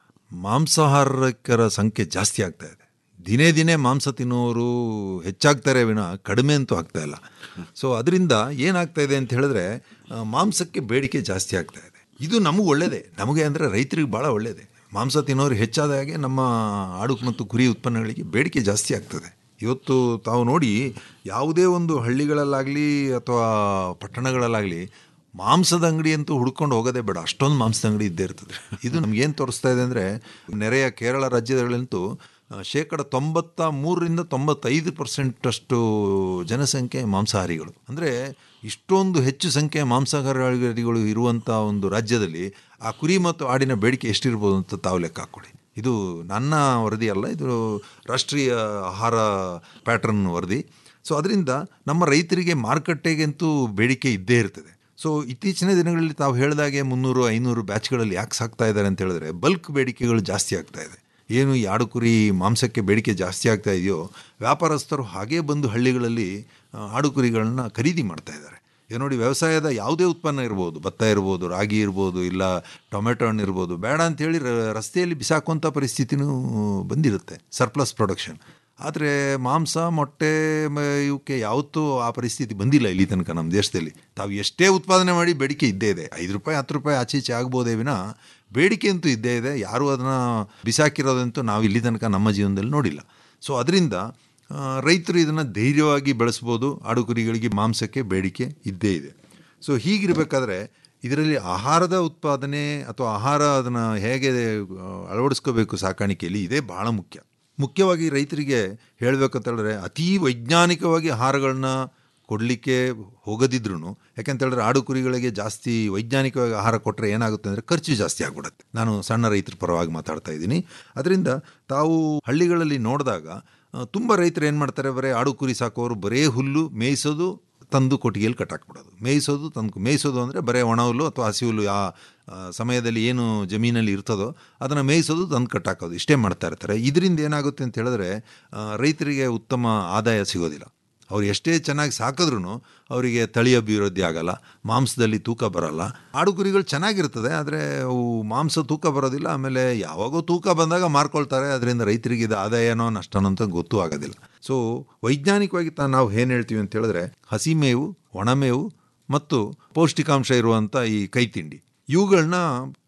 ಮಾಂಸಾಹಾರಕರ ಸಂಖ್ಯೆ ಜಾಸ್ತಿ ಆಗ್ತಾ ಇದೆ ದಿನೇ ದಿನೇ ಮಾಂಸ ತಿನ್ನುವವರು ಹೆಚ್ಚಾಗ್ತಾರೆ ವಿನ ಕಡಿಮೆ ಅಂತೂ ಆಗ್ತಾ ಇಲ್ಲ ಸೊ ಅದರಿಂದ ಏನಾಗ್ತಾ ಇದೆ ಅಂತ ಹೇಳಿದ್ರೆ ಆ, ಮಾಂಸಕ್ಕೆ ಬೇಡಿಕೆ ಜಾಸ್ತಿ ಆಗ್ತಾ ಇದೆ ಇದು ನಮಗೆ ಒಳ್ಳೆಯದೇ ನಮಗೆ ಅಂದರೆ ರೈತರಿಗೆ ಭಾಳ ಒಳ್ಳೆಯದೇ ಮಾಂಸ ತಿನ್ನೋರು ಹೆಚ್ಚಾದ ಹಾಗೆ ನಮ್ಮ ಆಡು ಮತ್ತು ಕುರಿ ಉತ್ಪನ್ನಗಳಿಗೆ ಬೇಡಿಕೆ ಜಾಸ್ತಿ ಆಗ್ತದೆ ಇವತ್ತು ತಾವು ನೋಡಿ ಯಾವುದೇ ಒಂದು ಹಳ್ಳಿಗಳಲ್ಲಾಗಲಿ ಅಥವಾ ಪಟ್ಟಣಗಳಲ್ಲಾಗಲಿ ಮಾಂಸದ ಅಂಗಡಿ ಅಂತೂ ಹುಡ್ಕೊಂಡು ಹೋಗೋದೇ ಬೇಡ ಅಷ್ಟೊಂದು ಮಾಂಸದ ಅಂಗಡಿ ಇದ್ದೇ ಇರ್ತದೆ ಇದು ನಮ್ಗೇನು ತೋರಿಸ್ತಾ ಇದೆ ಅಂದರೆ ನೆರೆಯ ಕೇರಳ ರಾಜ್ಯಗಳಂತೂ ಆ, ಶೇಕಡ ತೊಂಬತ್ತ ಮೂರರಿಂದ ತೊಂಬತ್ತೈದು ಪರ್ಸೆಂಟಷ್ಟು ಜನಸಂಖ್ಯೆ ಮಾಂಸಾಹಾರಿಗಳು ಅಂದರೆ ಇಷ್ಟೊಂದು ಹೆಚ್ಚು ಸಂಖ್ಯೆಯ ಮಾಂಸಾಹಾರಿಗಳು ಇರುವಂಥ ಒಂದು ರಾಜ್ಯದಲ್ಲಿ ಆ ಕುರಿ ಮತ್ತು ಆಡಿನ ಬೇಡಿಕೆ ಎಷ್ಟಿರ್ಬೋದು ಅಂತ ತಾವು ಲೆಕ್ಕ ಹಾಕ್ಕೊಳ್ಳಿ ಇದು ನನ್ನ ವರದಿ ಅಲ್ಲ ಇದು ರಾಷ್ಟ್ರೀಯ ಆಹಾರ ಪ್ಯಾಟ್ರನ್ ವರದಿ ಸೊ ಅದರಿಂದ ನಮ್ಮ ರೈತರಿಗೆ ಮಾರುಕಟ್ಟೆಗಂತೂ ಬೇಡಿಕೆ ಇದ್ದೇ ಇರ್ತದೆ ಸೊ ಇತ್ತೀಚಿನ ದಿನಗಳಲ್ಲಿ ತಾವು ಹೇಳಿದಾಗೆ ಮುನ್ನೂರು ಐನೂರು ಬ್ಯಾಚ್ಗಳಲ್ಲಿ ಯಾಕೆ ಸಾಕ್ತಾ ಇದ್ದಾರೆ ಅಂತ ಹೇಳಿದ್ರೆ ಬಲ್ಕ್ ಬೇಡಿಕೆಗಳು ಜಾಸ್ತಿ ಆಗ್ತಾ ಇದೆ ಏನು ಈ ಆಡು ಕುರಿ ಮಾಂಸಕ್ಕೆ ಬೇಡಿಕೆ ಜಾಸ್ತಿ ಆಗ್ತಾ ಇದೆಯೋ ವ್ಯಾಪಾರಸ್ಥರು ಹಾಗೇ ಬಂದು ಹಳ್ಳಿಗಳಲ್ಲಿ ಆ, ಆಡು ಕುರಿಗಳನ್ನ ಖರೀದಿ ಮಾಡ್ತಾ ಇದ್ದಾರೆ ಈಗ ನೋಡಿ ವ್ಯವಸಾಯದ ಯಾವುದೇ ಉತ್ಪನ್ನ ಇರ್ಬೋದು ಭತ್ತ ಇರ್ಬೋದು ರಾಗಿ ಇರ್ಬೋದು ಇಲ್ಲ ಟೊಮೆಟೊ ಹಣ್ಣು ಇರ್ಬೋದು ಬೇಡ ಅಂತೇಳಿ ರ- ರಸ್ತೆಯಲ್ಲಿ ಬಿಸಾಕುವಂಥ ಪರಿಸ್ಥಿತಿನೂ ಬಂದಿರುತ್ತೆ ಸರ್ಪ್ಲಸ್ ಪ್ರೊಡಕ್ಷನ್ ಆದರೆ ಮಾಂಸ ಮೊಟ್ಟೆ ಮ- ಇವಕ್ಕೆ ಯಾವತ್ತೂ ಆ ಪರಿಸ್ಥಿತಿ ಬಂದಿಲ್ಲ ಇಲ್ಲಿ ತನಕ ನಮ್ಮ ದೇಶದಲ್ಲಿ ತಾವು ಎಷ್ಟೇ ಉತ್ಪಾದನೆ ಮಾಡಿ ಬೇಡಿಕೆ ಇದ್ದೇ ಇದೆ ಐದು ರೂಪಾಯಿ ಹತ್ತು ರೂಪಾಯಿ ಆಚೆ ಈಚೆ ಆಗ್ಬೋದೇ ವಿನ ಬೇಡಿಕೆ ಅಂತೂ ಇದ್ದೇ ಇದೆ ಯಾರೂ ಅದನ್ನು ಬಿಸಾಕಿರೋದಂತೂ ನಾವು ಇಲ್ಲಿ ತನಕ ನಮ್ಮ ಜೀವನದಲ್ಲಿ ನೋಡಿಲ್ಲ ಸೊ ಅದರಿಂದ ಆ, ರೈತರು ಇದನ್ನು ಧೈರ್ಯವಾಗಿ ಬೆಳೆಸ್ಬೋದು ಆಡು ಕುರಿಗಳಿಗೆ ಮಾಂಸಕ್ಕೆ ಬೇಡಿಕೆ ಇದ್ದೇ ಇದೆ ಸೊ ಹೀಗಿರಬೇಕಾದ್ರೆ ಇದರಲ್ಲಿ ಆಹಾರದ ಉತ್ಪಾದನೆ ಅಥವಾ ಆಹಾರ ಅದನ್ನು ಹೇಗೆ ಆ, ಅಳವಡಿಸ್ಕೋಬೇಕು ಸಾಕಾಣಿಕೆಯಲ್ಲಿ ಇದೇ ಭಾಳ ಮುಖ್ಯ ಮುಖ್ಯವಾಗಿ ರೈತರಿಗೆ ಹೇಳಬೇಕಂತ ಹೇಳಿದ್ರೆ ಅತೀ ವೈಜ್ಞಾನಿಕವಾಗಿ ಆಹಾರಗಳನ್ನ ಕೊಡಲಿಕ್ಕೆ ಹೋಗದಿದ್ರು ಯಾಕೆಂತ ಹೇಳಿದ್ರೆ ಆಡು ಕುರಿಗಳಿಗೆ ಜಾಸ್ತಿ ವೈಜ್ಞಾನಿಕವಾಗಿ ಆಹಾರ ಕೊಟ್ಟರೆ ಏನಾಗುತ್ತೆ ಅಂದರೆ ಖರ್ಚು ಜಾಸ್ತಿ ಆಗ್ಬಿಡುತ್ತೆ ನಾನು ಸಣ್ಣ ರೈತರ ಪರವಾಗಿ ಮಾತಾಡ್ತಾ ಇದ್ದೀನಿ ಅದರಿಂದ ತಾವು ಹಳ್ಳಿಗಳಲ್ಲಿ ನೋಡಿದಾಗ ತುಂಬ ರೈತರು ಏನು ಮಾಡ್ತಾರೆ ಬರೀ ಆಡು ಕುರಿ ಸಾಕೋರು ಬರೇ ಹುಲ್ಲು ಮೇಯಿಸೋದು ತಂದು ಕೊಟ್ಟಿಗೆಯಲ್ಲಿ ಕಟ್ಟಾಕ್ಬಿಡೋದು ಮೇಯಿಸೋದು ತಂದು ಮೇಯಿಸೋದು ಅಂದರೆ ಬರೀ ಒಣ ಹುಲ್ಲು ಅಥವಾ ಹಸಿ ಹುಲ್ಲು ಆ ಆ, ಸಮಯದಲ್ಲಿ ಏನು ಜಮೀನಲ್ಲಿ ಇರ್ತದೋ ಅದನ್ನು ಮೇಯಿಸೋದು ತಂದು ಕಟ್ಟಾಕೋದು ಇಷ್ಟೇ ಮಾಡ್ತಾ ಇರ್ತಾರೆ ಇದರಿಂದ ಏನಾಗುತ್ತೆ ಅಂತ ಹೇಳಿದ್ರೆ ಆ, ರೈತರಿಗೆ ಉತ್ತಮ ಆದಾಯ ಸಿಗೋದಿಲ್ಲ ಅವ್ರು ಎಷ್ಟೇ ಚೆನ್ನಾಗಿ ಸಾಕಿದ್ರೂ ಅವರಿಗೆ ತಳಿ ಅಭಿವೃದ್ಧಿ ಆಗಲ್ಲ ಮಾಂಸದಲ್ಲಿ ತೂಕ ಬರಲ್ಲ ಆಡು ಕುರಿಗಳು ಚೆನ್ನಾಗಿರ್ತದೆ ಆದರೆ ಅವು ಮಾಂಸ ತೂಕ ಬರೋದಿಲ್ಲ ಆಮೇಲೆ ಯಾವಾಗೋ ತೂಕ ಬಂದಾಗ ಮಾರ್ಕೊಳ್ತಾರೆ ಅದರಿಂದ ರೈತರಿಗೆ ಇದು ಆದಾಯನೋ ನಷ್ಟನೋ ಅಂತ ಗೊತ್ತೂ ಆಗೋದಿಲ್ಲ ಸೊ ವೈಜ್ಞಾನಿಕವಾಗಿ ತಾ ನಾವು ಏನು ಹೇಳ್ತೀವಿ ಅಂತ ಹೇಳಿದ್ರೆ ಹಸಿ ಮೇವು ಒಣಮೇವು ಮತ್ತು ಪೌಷ್ಟಿಕಾಂಶ ಇರುವಂಥ ಈ ಕೈ ತಿಂಡಿ ಇವುಗಳನ್ನ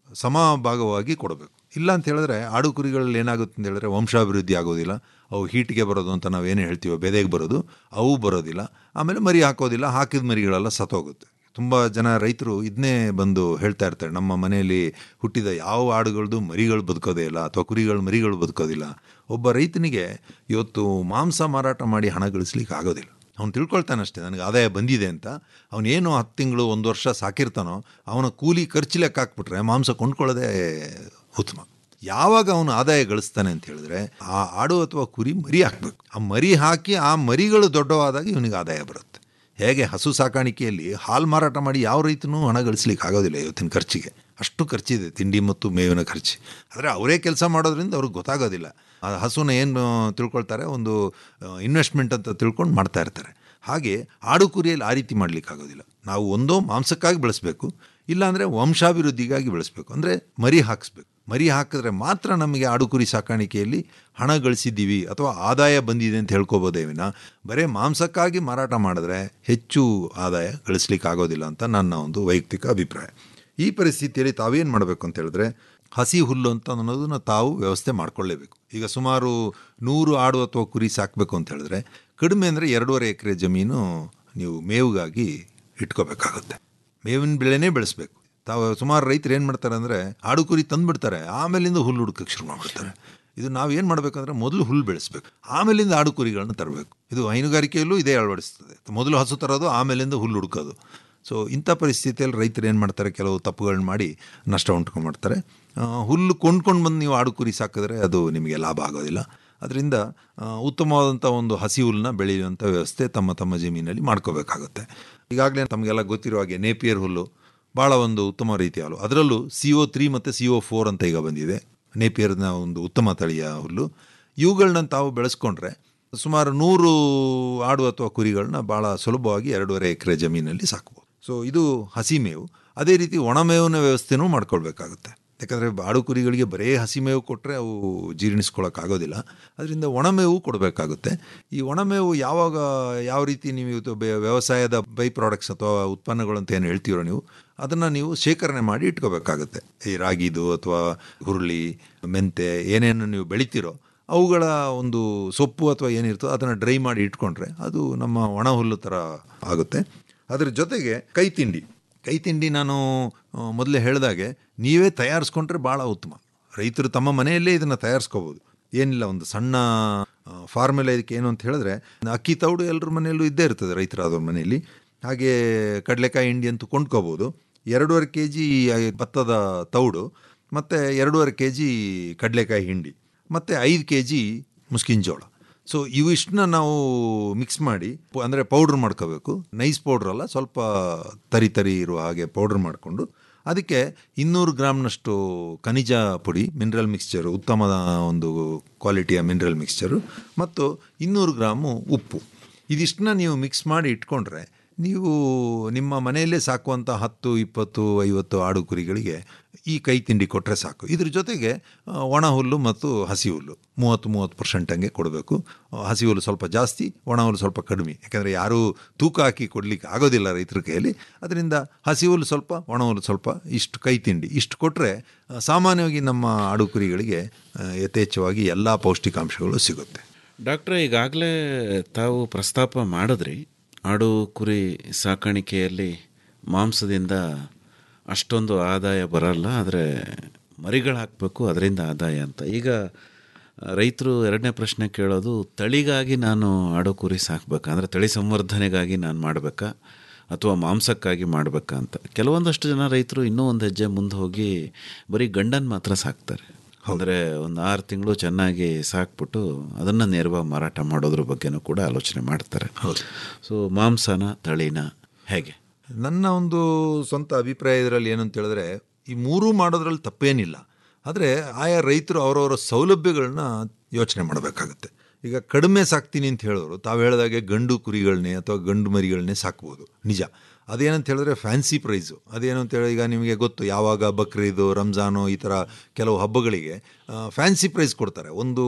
ಸಮಭಾಗವಾಗಿ ಕೊಡಬೇಕು ಇಲ್ಲ ಅಂತ ಹೇಳಿದ್ರೆ ಆಡು ಕುರಿಗಳಲ್ಲಿ ಏನಾಗುತ್ತೆ ಅಂತ ಹೇಳಿದ್ರೆ ವಂಶಾಭಿವೃದ್ಧಿ ಆಗೋದಿಲ್ಲ ಅವು ಹೀಟಿಗೆ ಬರೋದು ಅಂತ ನಾವೇನು ಹೇಳ್ತೀವೋ ಬೆದೆಗೆ ಬರೋದು ಅವು ಬರೋದಿಲ್ಲ ಆಮೇಲೆ ಮರಿ ಹಾಕೋದಿಲ್ಲ ಹಾಕಿದ ಮರಿಗಳೆಲ್ಲ ಸತ್ತೋಗುತ್ತೆ ತುಂಬ ಜನ ರೈತರು ಇದನ್ನೇ ಬಂದು ಹೇಳ್ತಾ ಇರ್ತಾರೆ ನಮ್ಮ ಮನೆಯಲ್ಲಿ ಹುಟ್ಟಿದ ಯಾವ ಆಡುಗಳದ್ದು ಮರಿಗಳು ಬದುಕೋದೇ ಇಲ್ಲ ಅಥವಾ ಕುರಿಗಳು ಮರಿಗಳು ಬದುಕೋದಿಲ್ಲ ಒಬ್ಬ ರೈತನಿಗೆ ಇವತ್ತು ಮಾಂಸ ಮಾರಾಟ ಮಾಡಿ ಹಣ ಗಳಿಸ್ಲಿಕ್ಕೆ ಆಗೋದಿಲ್ಲ ಅವ್ನು ತಿಳ್ಕೊಳ್ತಾನಷ್ಟೇ ನನಗೆ ಆದಾಯ ಬಂದಿದೆ ಅಂತ ಅವನೇನು ಹತ್ತು ತಿಂಗಳು ಒಂದು ವರ್ಷ ಸಾಕಿರ್ತಾನೋ ಅವನ ಕೂಲಿ ಖರ್ಚು ಲೆಕ್ಕ ಹಾಕ್ಬಿಟ್ರೆ ಮಾಂಸ ಕೊಂಡ್ಕೊಳ್ಳೋದೇ ಉತ್ತಮ ಯಾವಾಗ ಅವನು ಆದಾಯ ಗಳಿಸ್ತಾನೆ ಅಂತ ಹೇಳಿದ್ರೆ ಆ ಆಡು ಅಥವಾ ಕುರಿ ಮರಿ ಹಾಕ್ಬೇಕು ಆ ಮರಿ ಹಾಕಿ ಆ ಮರಿಗಳು ದೊಡ್ಡವಾದಾಗ ಇವನಿಗೆ ಆದಾಯ ಬರುತ್ತೆ ಹೇಗೆ ಹಸು ಸಾಕಾಣಿಕೆಯಲ್ಲಿ ಹಾಲು ಮಾರಾಟ ಮಾಡಿ ಯಾವ ರೈತನೂ ಹಣ ಗಳಿಸ್ಲಿಕ್ಕೆ ಆಗೋದಿಲ್ಲ ಇವತ್ತಿನ ಖರ್ಚಿಗೆ ಅಷ್ಟು ಖರ್ಚಿದೆ ತಿಂಡಿ ಮತ್ತು ಮೇವಿನ ಖರ್ಚು ಆದರೆ ಅವರೇ ಕೆಲಸ ಮಾಡೋದ್ರಿಂದ ಅವ್ರಿಗೆ ಗೊತ್ತಾಗೋದಿಲ್ಲ ಆ ಹಸುನ ಏನು ತಿಳ್ಕೊಳ್ತಾರೆ ಒಂದು ಇನ್ವೆಸ್ಟ್ಮೆಂಟ್ ಅಂತ ತಿಳ್ಕೊಂಡು ಮಾಡ್ತಾ ಇರ್ತಾರೆ ಹಾಗೆ ಆಡು ಕುರಿಯಲ್ಲಿ ಆ ರೀತಿ ಮಾಡಲಿಕ್ಕಾಗೋದಿಲ್ಲ ನಾವು ಒಂದೋ ಮಾಂಸಕ್ಕಾಗಿ ಬೆಳೆಸಬೇಕು ಇಲ್ಲಾಂದರೆ ವಂಶಾಭಿವೃದ್ಧಿಗಾಗಿ ಬೆಳೆಸಬೇಕು ಅಂದರೆ ಮರಿ ಹಾಕಿಸ್ಬೇಕು ಮರಿ ಹಾಕಿದ್ರೆ ಮಾತ್ರ ನಮಗೆ ಆಡು ಕುರಿ ಸಾಕಾಣಿಕೆಯಲ್ಲಿ ಹಣ ಗಳಿಸಿದ್ದೀವಿ ಅಥವಾ ಆದಾಯ ಬಂದಿದೆ ಅಂತ ಹೇಳ್ಕೊಬೋದೇ ವಿನ ಬರೀ ಮಾಂಸಕ್ಕಾಗಿ ಮಾರಾಟ ಮಾಡಿದ್ರೆ ಹೆಚ್ಚು ಆದಾಯ ಗಳಿಸ್ಲಿಕ್ಕೆ ಆಗೋದಿಲ್ಲ ಅಂತ ನನ್ನ ಒಂದು ವೈಯಕ್ತಿಕ ಅಭಿಪ್ರಾಯ ಈ ಪರಿಸ್ಥಿತಿಯಲ್ಲಿ ತಾವೇನು ಮಾಡಬೇಕು ಅಂತ ಹೇಳಿದ್ರೆ ಹಸಿ ಹುಲ್ಲು ಅಂತ ಅನ್ನೋದನ್ನ ತಾವು ವ್ಯವಸ್ಥೆ ಮಾಡ್ಕೊಳ್ಳೇಬೇಕು ಈಗ ಸುಮಾರು ನೂರು ಆಡು ಅಥವಾ ಕುರಿ ಸಾಕಬೇಕು ಅಂತ ಹೇಳಿದ್ರೆ ಕಡಿಮೆ ಅಂದರೆ ಎರಡೂವರೆ ಎಕರೆ ಜಮೀನು ನೀವು ಮೇವಿಗಾಗಿ ಇಟ್ಕೋಬೇಕಾಗುತ್ತೆ ಮೇವಿನ ಬೆಳೆನೇ ಬೆಳೆಸ್ಬೇಕು ತಾವು ಸುಮಾರು ರೈತರು ಏನು ಮಾಡ್ತಾರೆ ಅಂದರೆ ಆಡು ಕುರಿ ತಂದುಬಿಡ್ತಾರೆ ಆಮೇಲಿಂದ ಹುಲ್ಲು ಹುಡುಕಕ್ಕೆ ಶುರು ಮಾಡಿಬಿಡ್ತಾರೆ ಇದು ನಾವು ಏನು ಮಾಡಬೇಕಂದ್ರೆ ಮೊದಲು ಹುಲ್ಲು ಬೆಳೆಸ್ಬೇಕು ಆಮೇಲಿಂದ ಆಡು ಕುರಿಗಳನ್ನ ತರಬೇಕು ಇದು ಹೈನುಗಾರಿಕೆಯಲ್ಲೂ ಇದೇ ಅಳವಡಿಸ್ತದೆ ಮೊದಲು ಹಸು ತರೋದು ಆಮೇಲಿಂದ ಹುಲ್ಲು ಹುಡುಕೋದು ಸೊ ಇಂಥ ಪರಿಸ್ಥಿತಿಯಲ್ಲಿ ರೈತರು ಏನು ಮಾಡ್ತಾರೆ ಕೆಲವು ತಪ್ಪುಗಳನ್ನ ಮಾಡಿ ನಷ್ಟ ಉಂಟ್ಕೊಂಡ್ಮಾಡ್ತಾರೆ ಆ, ಹುಲ್ಲು ಕೊಂಡ್ಕೊಂಡು ಬಂದು ನೀವು ಆಡು ಕುರಿ ಸಾಕಿದ್ರೆ ಅದು ನಿಮಗೆ ಲಾಭ ಆಗೋದಿಲ್ಲ ಅದರಿಂದ ಆ, ಉತ್ತಮವಾದಂಥ ಒಂದು ಹಸಿ ಹುಲ್ಲನ್ನ ಬೆಳೆಯುವಂಥ ವ್ಯವಸ್ಥೆ ತಮ್ಮ ತಮ್ಮ ಜಮೀನಲ್ಲಿ ಮಾಡ್ಕೋಬೇಕಾಗುತ್ತೆ ಈಗಾಗಲೇ ತಮಗೆಲ್ಲ ಗೊತ್ತಿರೋ ಹಾಗೆ ನೇಪಿಯರ್ ಹುಲ್ಲು ಭಾಳ ಒಂದು ಉತ್ತಮ ರೀತಿಯ ಹಾಲು ಅದರಲ್ಲೂ ಸಿ ಒ ತ್ರೀ ಮತ್ತು ಸಿ ಒ ಫೋರ್ ಅಂತ ಈಗ ಬಂದಿದೆ ನೇಪಿಯರ್ನ ಒಂದು ಉತ್ತಮ ತಳಿಯ ಹುಲ್ಲು ಇವುಗಳನ್ನ ತಾವು ಬೆಳೆಸ್ಕೊಂಡ್ರೆ ಸುಮಾರು ನೂರು ಆಡು ಅಥವಾ ಕುರಿಗಳನ್ನ ಭಾಳ ಸುಲಭವಾಗಿ ಎರಡೂವರೆ ಎಕರೆ ಜಮೀನಲ್ಲಿ ಸಾಕ್ಬೋದು ಸೊ ಇದು ಹಸಿ ಮೇವು ಅದೇ ರೀತಿ ಒಣಮೇವಿನ ವ್ಯವಸ್ಥೆನೂ ಮಾಡ್ಕೊಳ್ಬೇಕಾಗುತ್ತೆ ಯಾಕಂದರೆ ಆಡು ಕುರಿಗಳಿಗೆ ಬರೇ ಹಸಿ ಮೇವು ಕೊಟ್ಟರೆ ಅವು ಜೀರ್ಣಿಸ್ಕೊಳ್ಳೋಕ್ಕಾಗೋದಿಲ್ಲ ಅದರಿಂದ ಒಣಮೇವು ಕೊಡಬೇಕಾಗುತ್ತೆ ಈ ಒಣಮೇವು ಯಾವಾಗ ಯಾವ ರೀತಿ ನೀವು ಇವತ್ತು ಬೆ- ವ್ಯವಸಾಯದ ಬೈ ಪ್ರಾಡಕ್ಟ್ಸ್ ಅಥವಾ ಉತ್ಪನ್ನಗಳು ಅಂತ ಏನು ಹೇಳ್ತೀರೋ ನೀವು ಅದನ್ನು ನೀವು ಶೇಖರಣೆ ಮಾಡಿ ಇಟ್ಕೋಬೇಕಾಗುತ್ತೆ ಈ ರಾಗಿದು ಅಥವಾ ಹುರುಳಿ ಮೆಂತೆ ಏನೇನು ನೀವು ಬೆಳಿತೀರೋ ಅವುಗಳ ಒಂದು ಸೊಪ್ಪು ಅಥವಾ ಏನಿರ್ತೋ ಅದನ್ನು ಡ್ರೈ ಮಾಡಿ ಇಟ್ಕೊಂಡ್ರೆ ಅದು ನಮ್ಮ ಒಣ ಹುಲ್ಲು ಥರ ಆಗುತ್ತೆ ಅದ್ರ ಜೊತೆಗೆ ಕೈ ತಿಂಡಿ ಕೈ ತಿಂಡಿ ನಾನು ಆ, ಮೊದಲೇ ಹೇಳಿದಾಗೆ ನೀವೇ ತಯಾರಿಸ್ಕೊಂಡ್ರೆ ಭಾಳ ಉತ್ತಮ ರೈತರು ತಮ್ಮ ಮನೆಯಲ್ಲೇ ಇದನ್ನು ತಯಾರಿಸ್ಕೋಬೋದು ಏನಿಲ್ಲ ಒಂದು ಸಣ್ಣ ಫಾರ್ಮುಲಾ ಇದಕ್ಕೆ ಏನು ಅಂತ ಹೇಳಿದ್ರೆ ಅಕ್ಕಿ ತೌಡು ಎಲ್ಲರ ಮನೆಯಲ್ಲೂ ಇದ್ದೇ ಇರ್ತದೆ ರೈತರಾದವ್ರ ಮನೆಯಲ್ಲಿ ಹಾಗೆ ಕಡಲೆಕಾಯಿ ಹಿಂಡಿ ಅಂತೂ ಕೊಂಡ್ಕೋಬೋದು ಎರಡೂವರೆ ಕೆ ಜಿ ಭತ್ತದ ತೌಡು ಮತ್ತು ಎರಡೂವರೆ ಕೆ ಜಿ ಕಡಲೆಕಾಯಿ ಹಿಂಡಿ ಮತ್ತು ಐದು ಕೆ ಜಿ ಮುಸ್ಕಿನ ಜೋಳ ಸೊ ಇವಿಷ್ಟನ್ನ ನಾವು ಮಿಕ್ಸ್ ಮಾಡಿ ಅಂದರೆ ಪೌಡ್ರ್ ಮಾಡ್ಕೋಬೇಕು ನೈಸ್ ಪೌಡ್ರ್ ಅಲ್ಲ ಸ್ವಲ್ಪ ತರಿ ತರಿ ಇರುವ ಹಾಗೆ ಪೌಡ್ರ್ ಮಾಡಿಕೊಂಡು ಅದಕ್ಕೆ ಇನ್ನೂರು ಗ್ರಾಮ್ನಷ್ಟು ಖನಿಜ ಪುಡಿ ಮಿನರಲ್ ಮಿಕ್ಸ್ಚರು ಉತ್ತಮದ ಒಂದು ಕ್ವಾಲಿಟಿಯ ಮಿನರಲ್ ಮಿಕ್ಸ್ಚರು ಮತ್ತು ಇನ್ನೂರು ಗ್ರಾಮು ಉಪ್ಪು ಇದಿಷ್ಟನ್ನ ನೀವು ಮಿಕ್ಸ್ ಮಾಡಿ ಇಟ್ಕೊಂಡ್ರೆ ನೀವು ನಿಮ್ಮ ಮನೆಯಲ್ಲೇ ಸಾಕುವಂಥ ಹತ್ತು ಇಪ್ಪತ್ತು ಐವತ್ತು ಆಡು ಕುರಿಗಳಿಗೆ ಈ ಕೈ ತಿಂಡಿ ಕೊಟ್ಟರೆ ಸಾಕು ಇದ್ರ ಜೊತೆಗೆ ಆ, ಒಣ ಹುಲ್ಲು ಮತ್ತು ಹಸಿ ಹುಲ್ಲು ಮೂವತ್ತು ಮೂವತ್ತು ಪರ್ಸೆಂಟ್ ಹಂಗೆ ಕೊಡಬೇಕು ಹಸಿ ಹುಲ್ಲು ಸ್ವಲ್ಪ ಜಾಸ್ತಿ ಒಣ ಹುಲ್ಲು ಸ್ವಲ್ಪ ಕಡಿಮೆ ಯಾಕಂದರೆ ಯಾರೂ ತೂಕ ಹಾಕಿ ಕೊಡಲಿಕ್ಕೆ ಆಗೋದಿಲ್ಲ ರೈತರ ಕೈಯಲ್ಲಿ ಅದರಿಂದ ಹಸಿ ಹುಲ್ಲು ಸ್ವಲ್ಪ ಒಣ ಹುಲ್ಲು ಸ್ವಲ್ಪ ಇಷ್ಟು ಕೈ ತಿಂಡಿ ಇಷ್ಟು ಕೊಟ್ಟರೆ ಸಾಮಾನ್ಯವಾಗಿ ನಮ್ಮ ಆಡು ಕುರಿಗಳಿಗೆ ಆ, ಯಥೇಚ್ಛವಾಗಿ ಎಲ್ಲ ಪೌಷ್ಟಿಕಾಂಶಗಳು ಸಿಗುತ್ತೆ ಡಾಕ್ಟ್ರೆ ಈಗಾಗಲೇ ತಾವು ಪ್ರಸ್ತಾಪ ಮಾಡಿದ್ರಿ ಆಡು ಕುರಿ ಸಾಕಾಣಿಕೆಯಲ್ಲಿ ಮಾಂಸದಿಂದ ಅಷ್ಟೊಂದು ಆದಾಯ ಬರಲ್ಲ ಆದರೆ ಮರಿಗಳು ಹಾಕಬೇಕು ಅದರಿಂದ ಆದಾಯ ಅಂತ ಈಗ ರೈತರು ಎರಡನೇ ಪ್ರಶ್ನೆ ಕೇಳೋದು ತಳಿಗಾಗಿ ನಾನು ಆಡು ಕುರಿ ಸಾಕಬೇಕಾ ಅಂದರೆ ತಳಿ ಸಂವರ್ಧನೆಗಾಗಿ ನಾನು ಮಾಡಬೇಕಾ ಅಥವಾ ಮಾಂಸಕ್ಕಾಗಿ ಮಾಡಬೇಕಾ ಅಂತ ಕೆಲವೊಂದಷ್ಟು ಜನ ರೈತರು ಇನ್ನೂ ಒಂದು ಹೆಜ್ಜೆ ಮುಂದೆ ಹೋಗಿ ಬರೀ ಗಂಡನ ಮಾತ್ರ ಸಾಕ್ತಾರೆ ಅಂದರೆ ಒಂದು ಆರು ತಿಂಗಳು ಚೆನ್ನಾಗಿ ಸಾಕ್ಬಿಟ್ಟು ಅದನ್ನು ನೇರವಾಗಿ ಮಾರಾಟ ಮಾಡೋದ್ರ ಬಗ್ಗೆನೂ ಕೂಡ ಆಲೋಚನೆ ಮಾಡ್ತಾರೆ ಸೊ ಮಾಂಸನ ತಳಿನ ಹೇಗೆ ನನ್ನ ಒಂದು ಸ್ವಂತ ಅಭಿಪ್ರಾಯ ಇದರಲ್ಲಿ ಏನು ಅಂತ ಹೇಳಿದ್ರೆ ಈ ಮೂರೂ ಮಾಡೋದ್ರಲ್ಲಿ ತಪ್ಪೇನಿಲ್ಲ ಆದರೆ ಆಯಾ ರೈತರು ಅವರವರ ಸೌಲಭ್ಯಗಳನ್ನ ಯೋಚನೆ ಮಾಡಬೇಕಾಗುತ್ತೆ ಈಗ ಕಡಿಮೆ ಸಾಕ್ತೀನಿ ಅಂತ ಹೇಳೋರು ತಾವು ಹೇಳಿದಾಗೆ ಗಂಡು ಕುರಿಗಳನ್ನೇ ಅಥವಾ ಗಂಡು ಮರಿಗಳನ್ನೇ ಸಾಕ್ಬೋದು ನಿಜ ಅದೇನಂತ ಹೇಳಿದ್ರೆ ಫ್ಯಾನ್ಸಿ ಪ್ರೈಸು ಅದೇನು ಅಂತ ಹೇಳಿ ಈಗ ನಿಮಗೆ ಗೊತ್ತು ಯಾವಾಗ ಬಕ್ರೀದು ರಂಜಾನು ಈ ಥರ ಕೆಲವು ಹಬ್ಬಗಳಿಗೆ ಫ್ಯಾನ್ಸಿ ಪ್ರೈಸ್ ಕೊಡ್ತಾರೆ ಒಂದು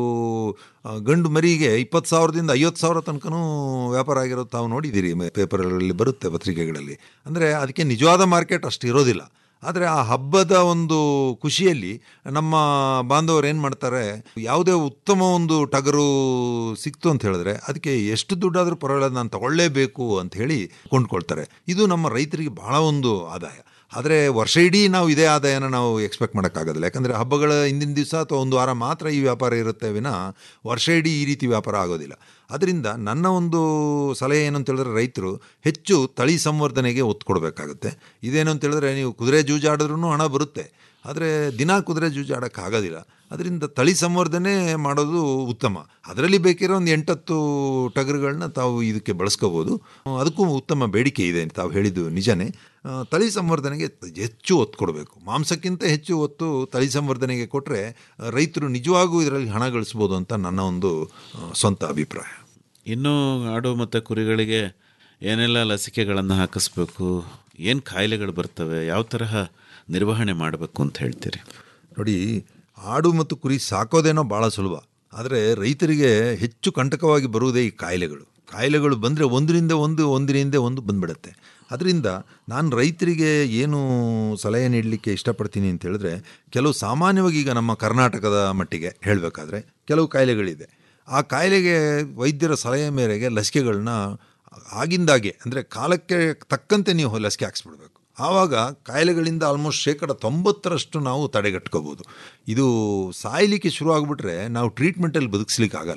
ಆ, ಗಂಡು ಮರಿಗೆ ಇಪ್ಪತ್ತು ಸಾವಿರದಿಂದ ಐವತ್ತು ಸಾವಿರ ತನಕನೂ ವ್ಯಾಪಾರ ಆಗಿರೋದು ತಾವು ನೋಡಿದ್ದೀರಿ ಪೇಪರ್ಗಳಲ್ಲಿ ಬರುತ್ತೆ ಪತ್ರಿಕೆಗಳಲ್ಲಿ ಅಂದರೆ ಅದಕ್ಕೆ ನಿಜವಾದ ಮಾರ್ಕೆಟ್ ಅಷ್ಟು ಇರೋದಿಲ್ಲ ಆದರೆ ಆ ಹಬ್ಬದ ಒಂದು ಖುಷಿಯಲ್ಲಿ ನಮ್ಮ ಬಾಂಧವರು ಏನು ಮಾಡ್ತಾರೆ ಯಾವುದೇ ಉತ್ತಮ ಒಂದು ಟಗರು ಸಿಕ್ತು ಅಂತ ಹೇಳಿದ್ರೆ ಅದಕ್ಕೆ ಎಷ್ಟು ದುಡ್ಡಾದರೂ ಪರವಾಗಿಲ್ಲ ನಾನು ತಗೊಳ್ಳೇಬೇಕು ಅಂತ ಹೇಳಿ ಕೊಂಡ್ಕೊಳ್ತಾರೆ ಇದು ನಮ್ಮ ರೈತರಿಗೆ ಬಹಳ ಒಂದು ಆದಾಯ ಆದರೆ ವರ್ಷ ಇಡೀ ನಾವು ಇದೇ ಆದಾಯನ ನಾವು ಎಕ್ಸ್ಪೆಕ್ಟ್ ಮಾಡೋಕ್ಕಾಗೋದಿಲ್ಲ ಯಾಕಂದರೆ ಹಬ್ಬಗಳ ಹಿಂದಿನ ದಿವಸ ಅಥವಾ ಒಂದು ವಾರ ಮಾತ್ರ ಈ ವ್ಯಾಪಾರ ಇರುತ್ತೆ ವಿನ ವರ್ಷ ಇಡೀ ಈ ರೀತಿ ವ್ಯಾಪಾರ ಆಗೋದಿಲ್ಲ ಅದರಿಂದ ನನ್ನ ಒಂದು ಸಲಹೆ ಏನು ಅಂತ ಹೇಳಿದ್ರೆ ರೈತರು ಹೆಚ್ಚು ತಳಿ ಸಂವರ್ಧನೆಗೆ ಒತ್ತು ಕೊಡಬೇಕಾಗುತ್ತೆ ಇದೇನು ಅಂತ ಹೇಳಿದ್ರೆ ನೀವು ಕುದುರೆ ಜೂಜಾಡಿದ್ರೂ ಹಣ ಬರುತ್ತೆ ಆದರೆ ದಿನ ಕುದುರೆ ಜೂಜಾಡೋಕ್ಕಾಗೋದಿಲ್ಲ ಅದರಿಂದ ತಳಿ ಸಂವರ್ಧನೆ ಮಾಡೋದು ಉತ್ತಮ ಅದರಲ್ಲಿ ಬೇಕಿರೋ ಒಂದು ಎಂಟತ್ತು ಟಗರುಗಳನ್ನ ತಾವು ಇದಕ್ಕೆ ಬಳಸ್ಕೋಬೋದು ಅದಕ್ಕೂ ಉತ್ತಮ ಬೇಡಿಕೆ ಇದೆ ತಾವು ಹೇಳಿದ್ದು ನಿಜನೇ ಆ, ತಳಿ ಸಂವರ್ಧನೆಗೆ ಹೆಚ್ಚು ಒತ್ತು ಕೊಡಬೇಕು ಮಾಂಸಕ್ಕಿಂತ ಹೆಚ್ಚು ಒತ್ತು ತಳಿ ಸಂವರ್ಧನೆಗೆ ಕೊಟ್ಟರೆ ರೈತರು ನಿಜವಾಗೂ ಇದರಲ್ಲಿ ಹಣ ಗಳಿಸ್ಬೋದು ಅಂತ ನನ್ನ ಒಂದು ಆ, ಸ್ವಂತ ಅಭಿಪ್ರಾಯ ಇನ್ನೂ ಆಡು ಮತ್ತು ಕುರಿಗಳಿಗೆ ಏನೆಲ್ಲ ಲಸಿಕೆಗಳನ್ನು ಹಾಕಿಸ್ಬೇಕು ಏನು ಕಾಯಿಲೆಗಳು ಬರ್ತವೆ ಯಾವ ತರಹ ನಿರ್ವಹಣೆ ಮಾಡಬೇಕು ಅಂತ ಹೇಳ್ತೀರಿ ನೋಡಿ ಆಡು ಮತ್ತು ಕುರಿ ಸಾಕೋದೇನೋ ಭಾಳ ಸುಲಭ ಆದರೆ ರೈತರಿಗೆ ಹೆಚ್ಚು ಕಂಟಕವಾಗಿ ಬರುವುದೇ ಈ ಕಾಯಿಲೆಗಳು ಕಾಯಿಲೆಗಳು ಬಂದರೆ ಒಂದರಿಂದ ಒಂದು ಒಂದರಿಂದ ಒಂದು ಬಂದ್ಬಿಡುತ್ತೆ ಅದರಿಂದ ನಾನು ರೈತರಿಗೆ ಏನು ಸಲಹೆ ನೀಡಲಿಕ್ಕೆ ಇಷ್ಟಪಡ್ತೀನಿ ಅಂತ ಹೇಳಿದ್ರೆ ಕೆಲವು ಸಾಮಾನ್ಯವಾಗಿ ಈಗ ನಮ್ಮ ಕರ್ನಾಟಕದ ಮಟ್ಟಿಗೆ ಹೇಳಬೇಕಾದ್ರೆ ಕೆಲವು ಕಾಯಿಲೆಗಳಿದೆ ಆ ಕಾಯಿಲೆಗೆ ವೈದ್ಯರ ಸಲಹೆ ಮೇರೆಗೆ ಲಸಿಕೆಗಳನ್ನ ಆಗಿಂದಾಗೆ ಅಂದರೆ ಕಾಲಕ್ಕೆ ತಕ್ಕಂತೆ ನೀವು ಲಸಿಕೆ ಹಾಕ್ಸ್ಬಿಡ್ಬೇಕು ಆವಾಗ ಕಾಯಿಲೆಗಳಿಂದ ಆಲ್ಮೋಸ್ಟ್ ಶೇಕಡ ತೊಂಬತ್ತರಷ್ಟು ನಾವು ತಡೆಗಟ್ಕೋಬೋದು ಇದು ಸಾಯಲಿಕ್ಕೆ ಶುರು ಆಗಿಬಿಟ್ರೆ ನಾವು ಟ್ರೀಟ್ಮೆಂಟಲ್ಲಿ ಬದುಕಿಸ್ಲಿಕ್ಕೆ ಆಗಲ್ಲ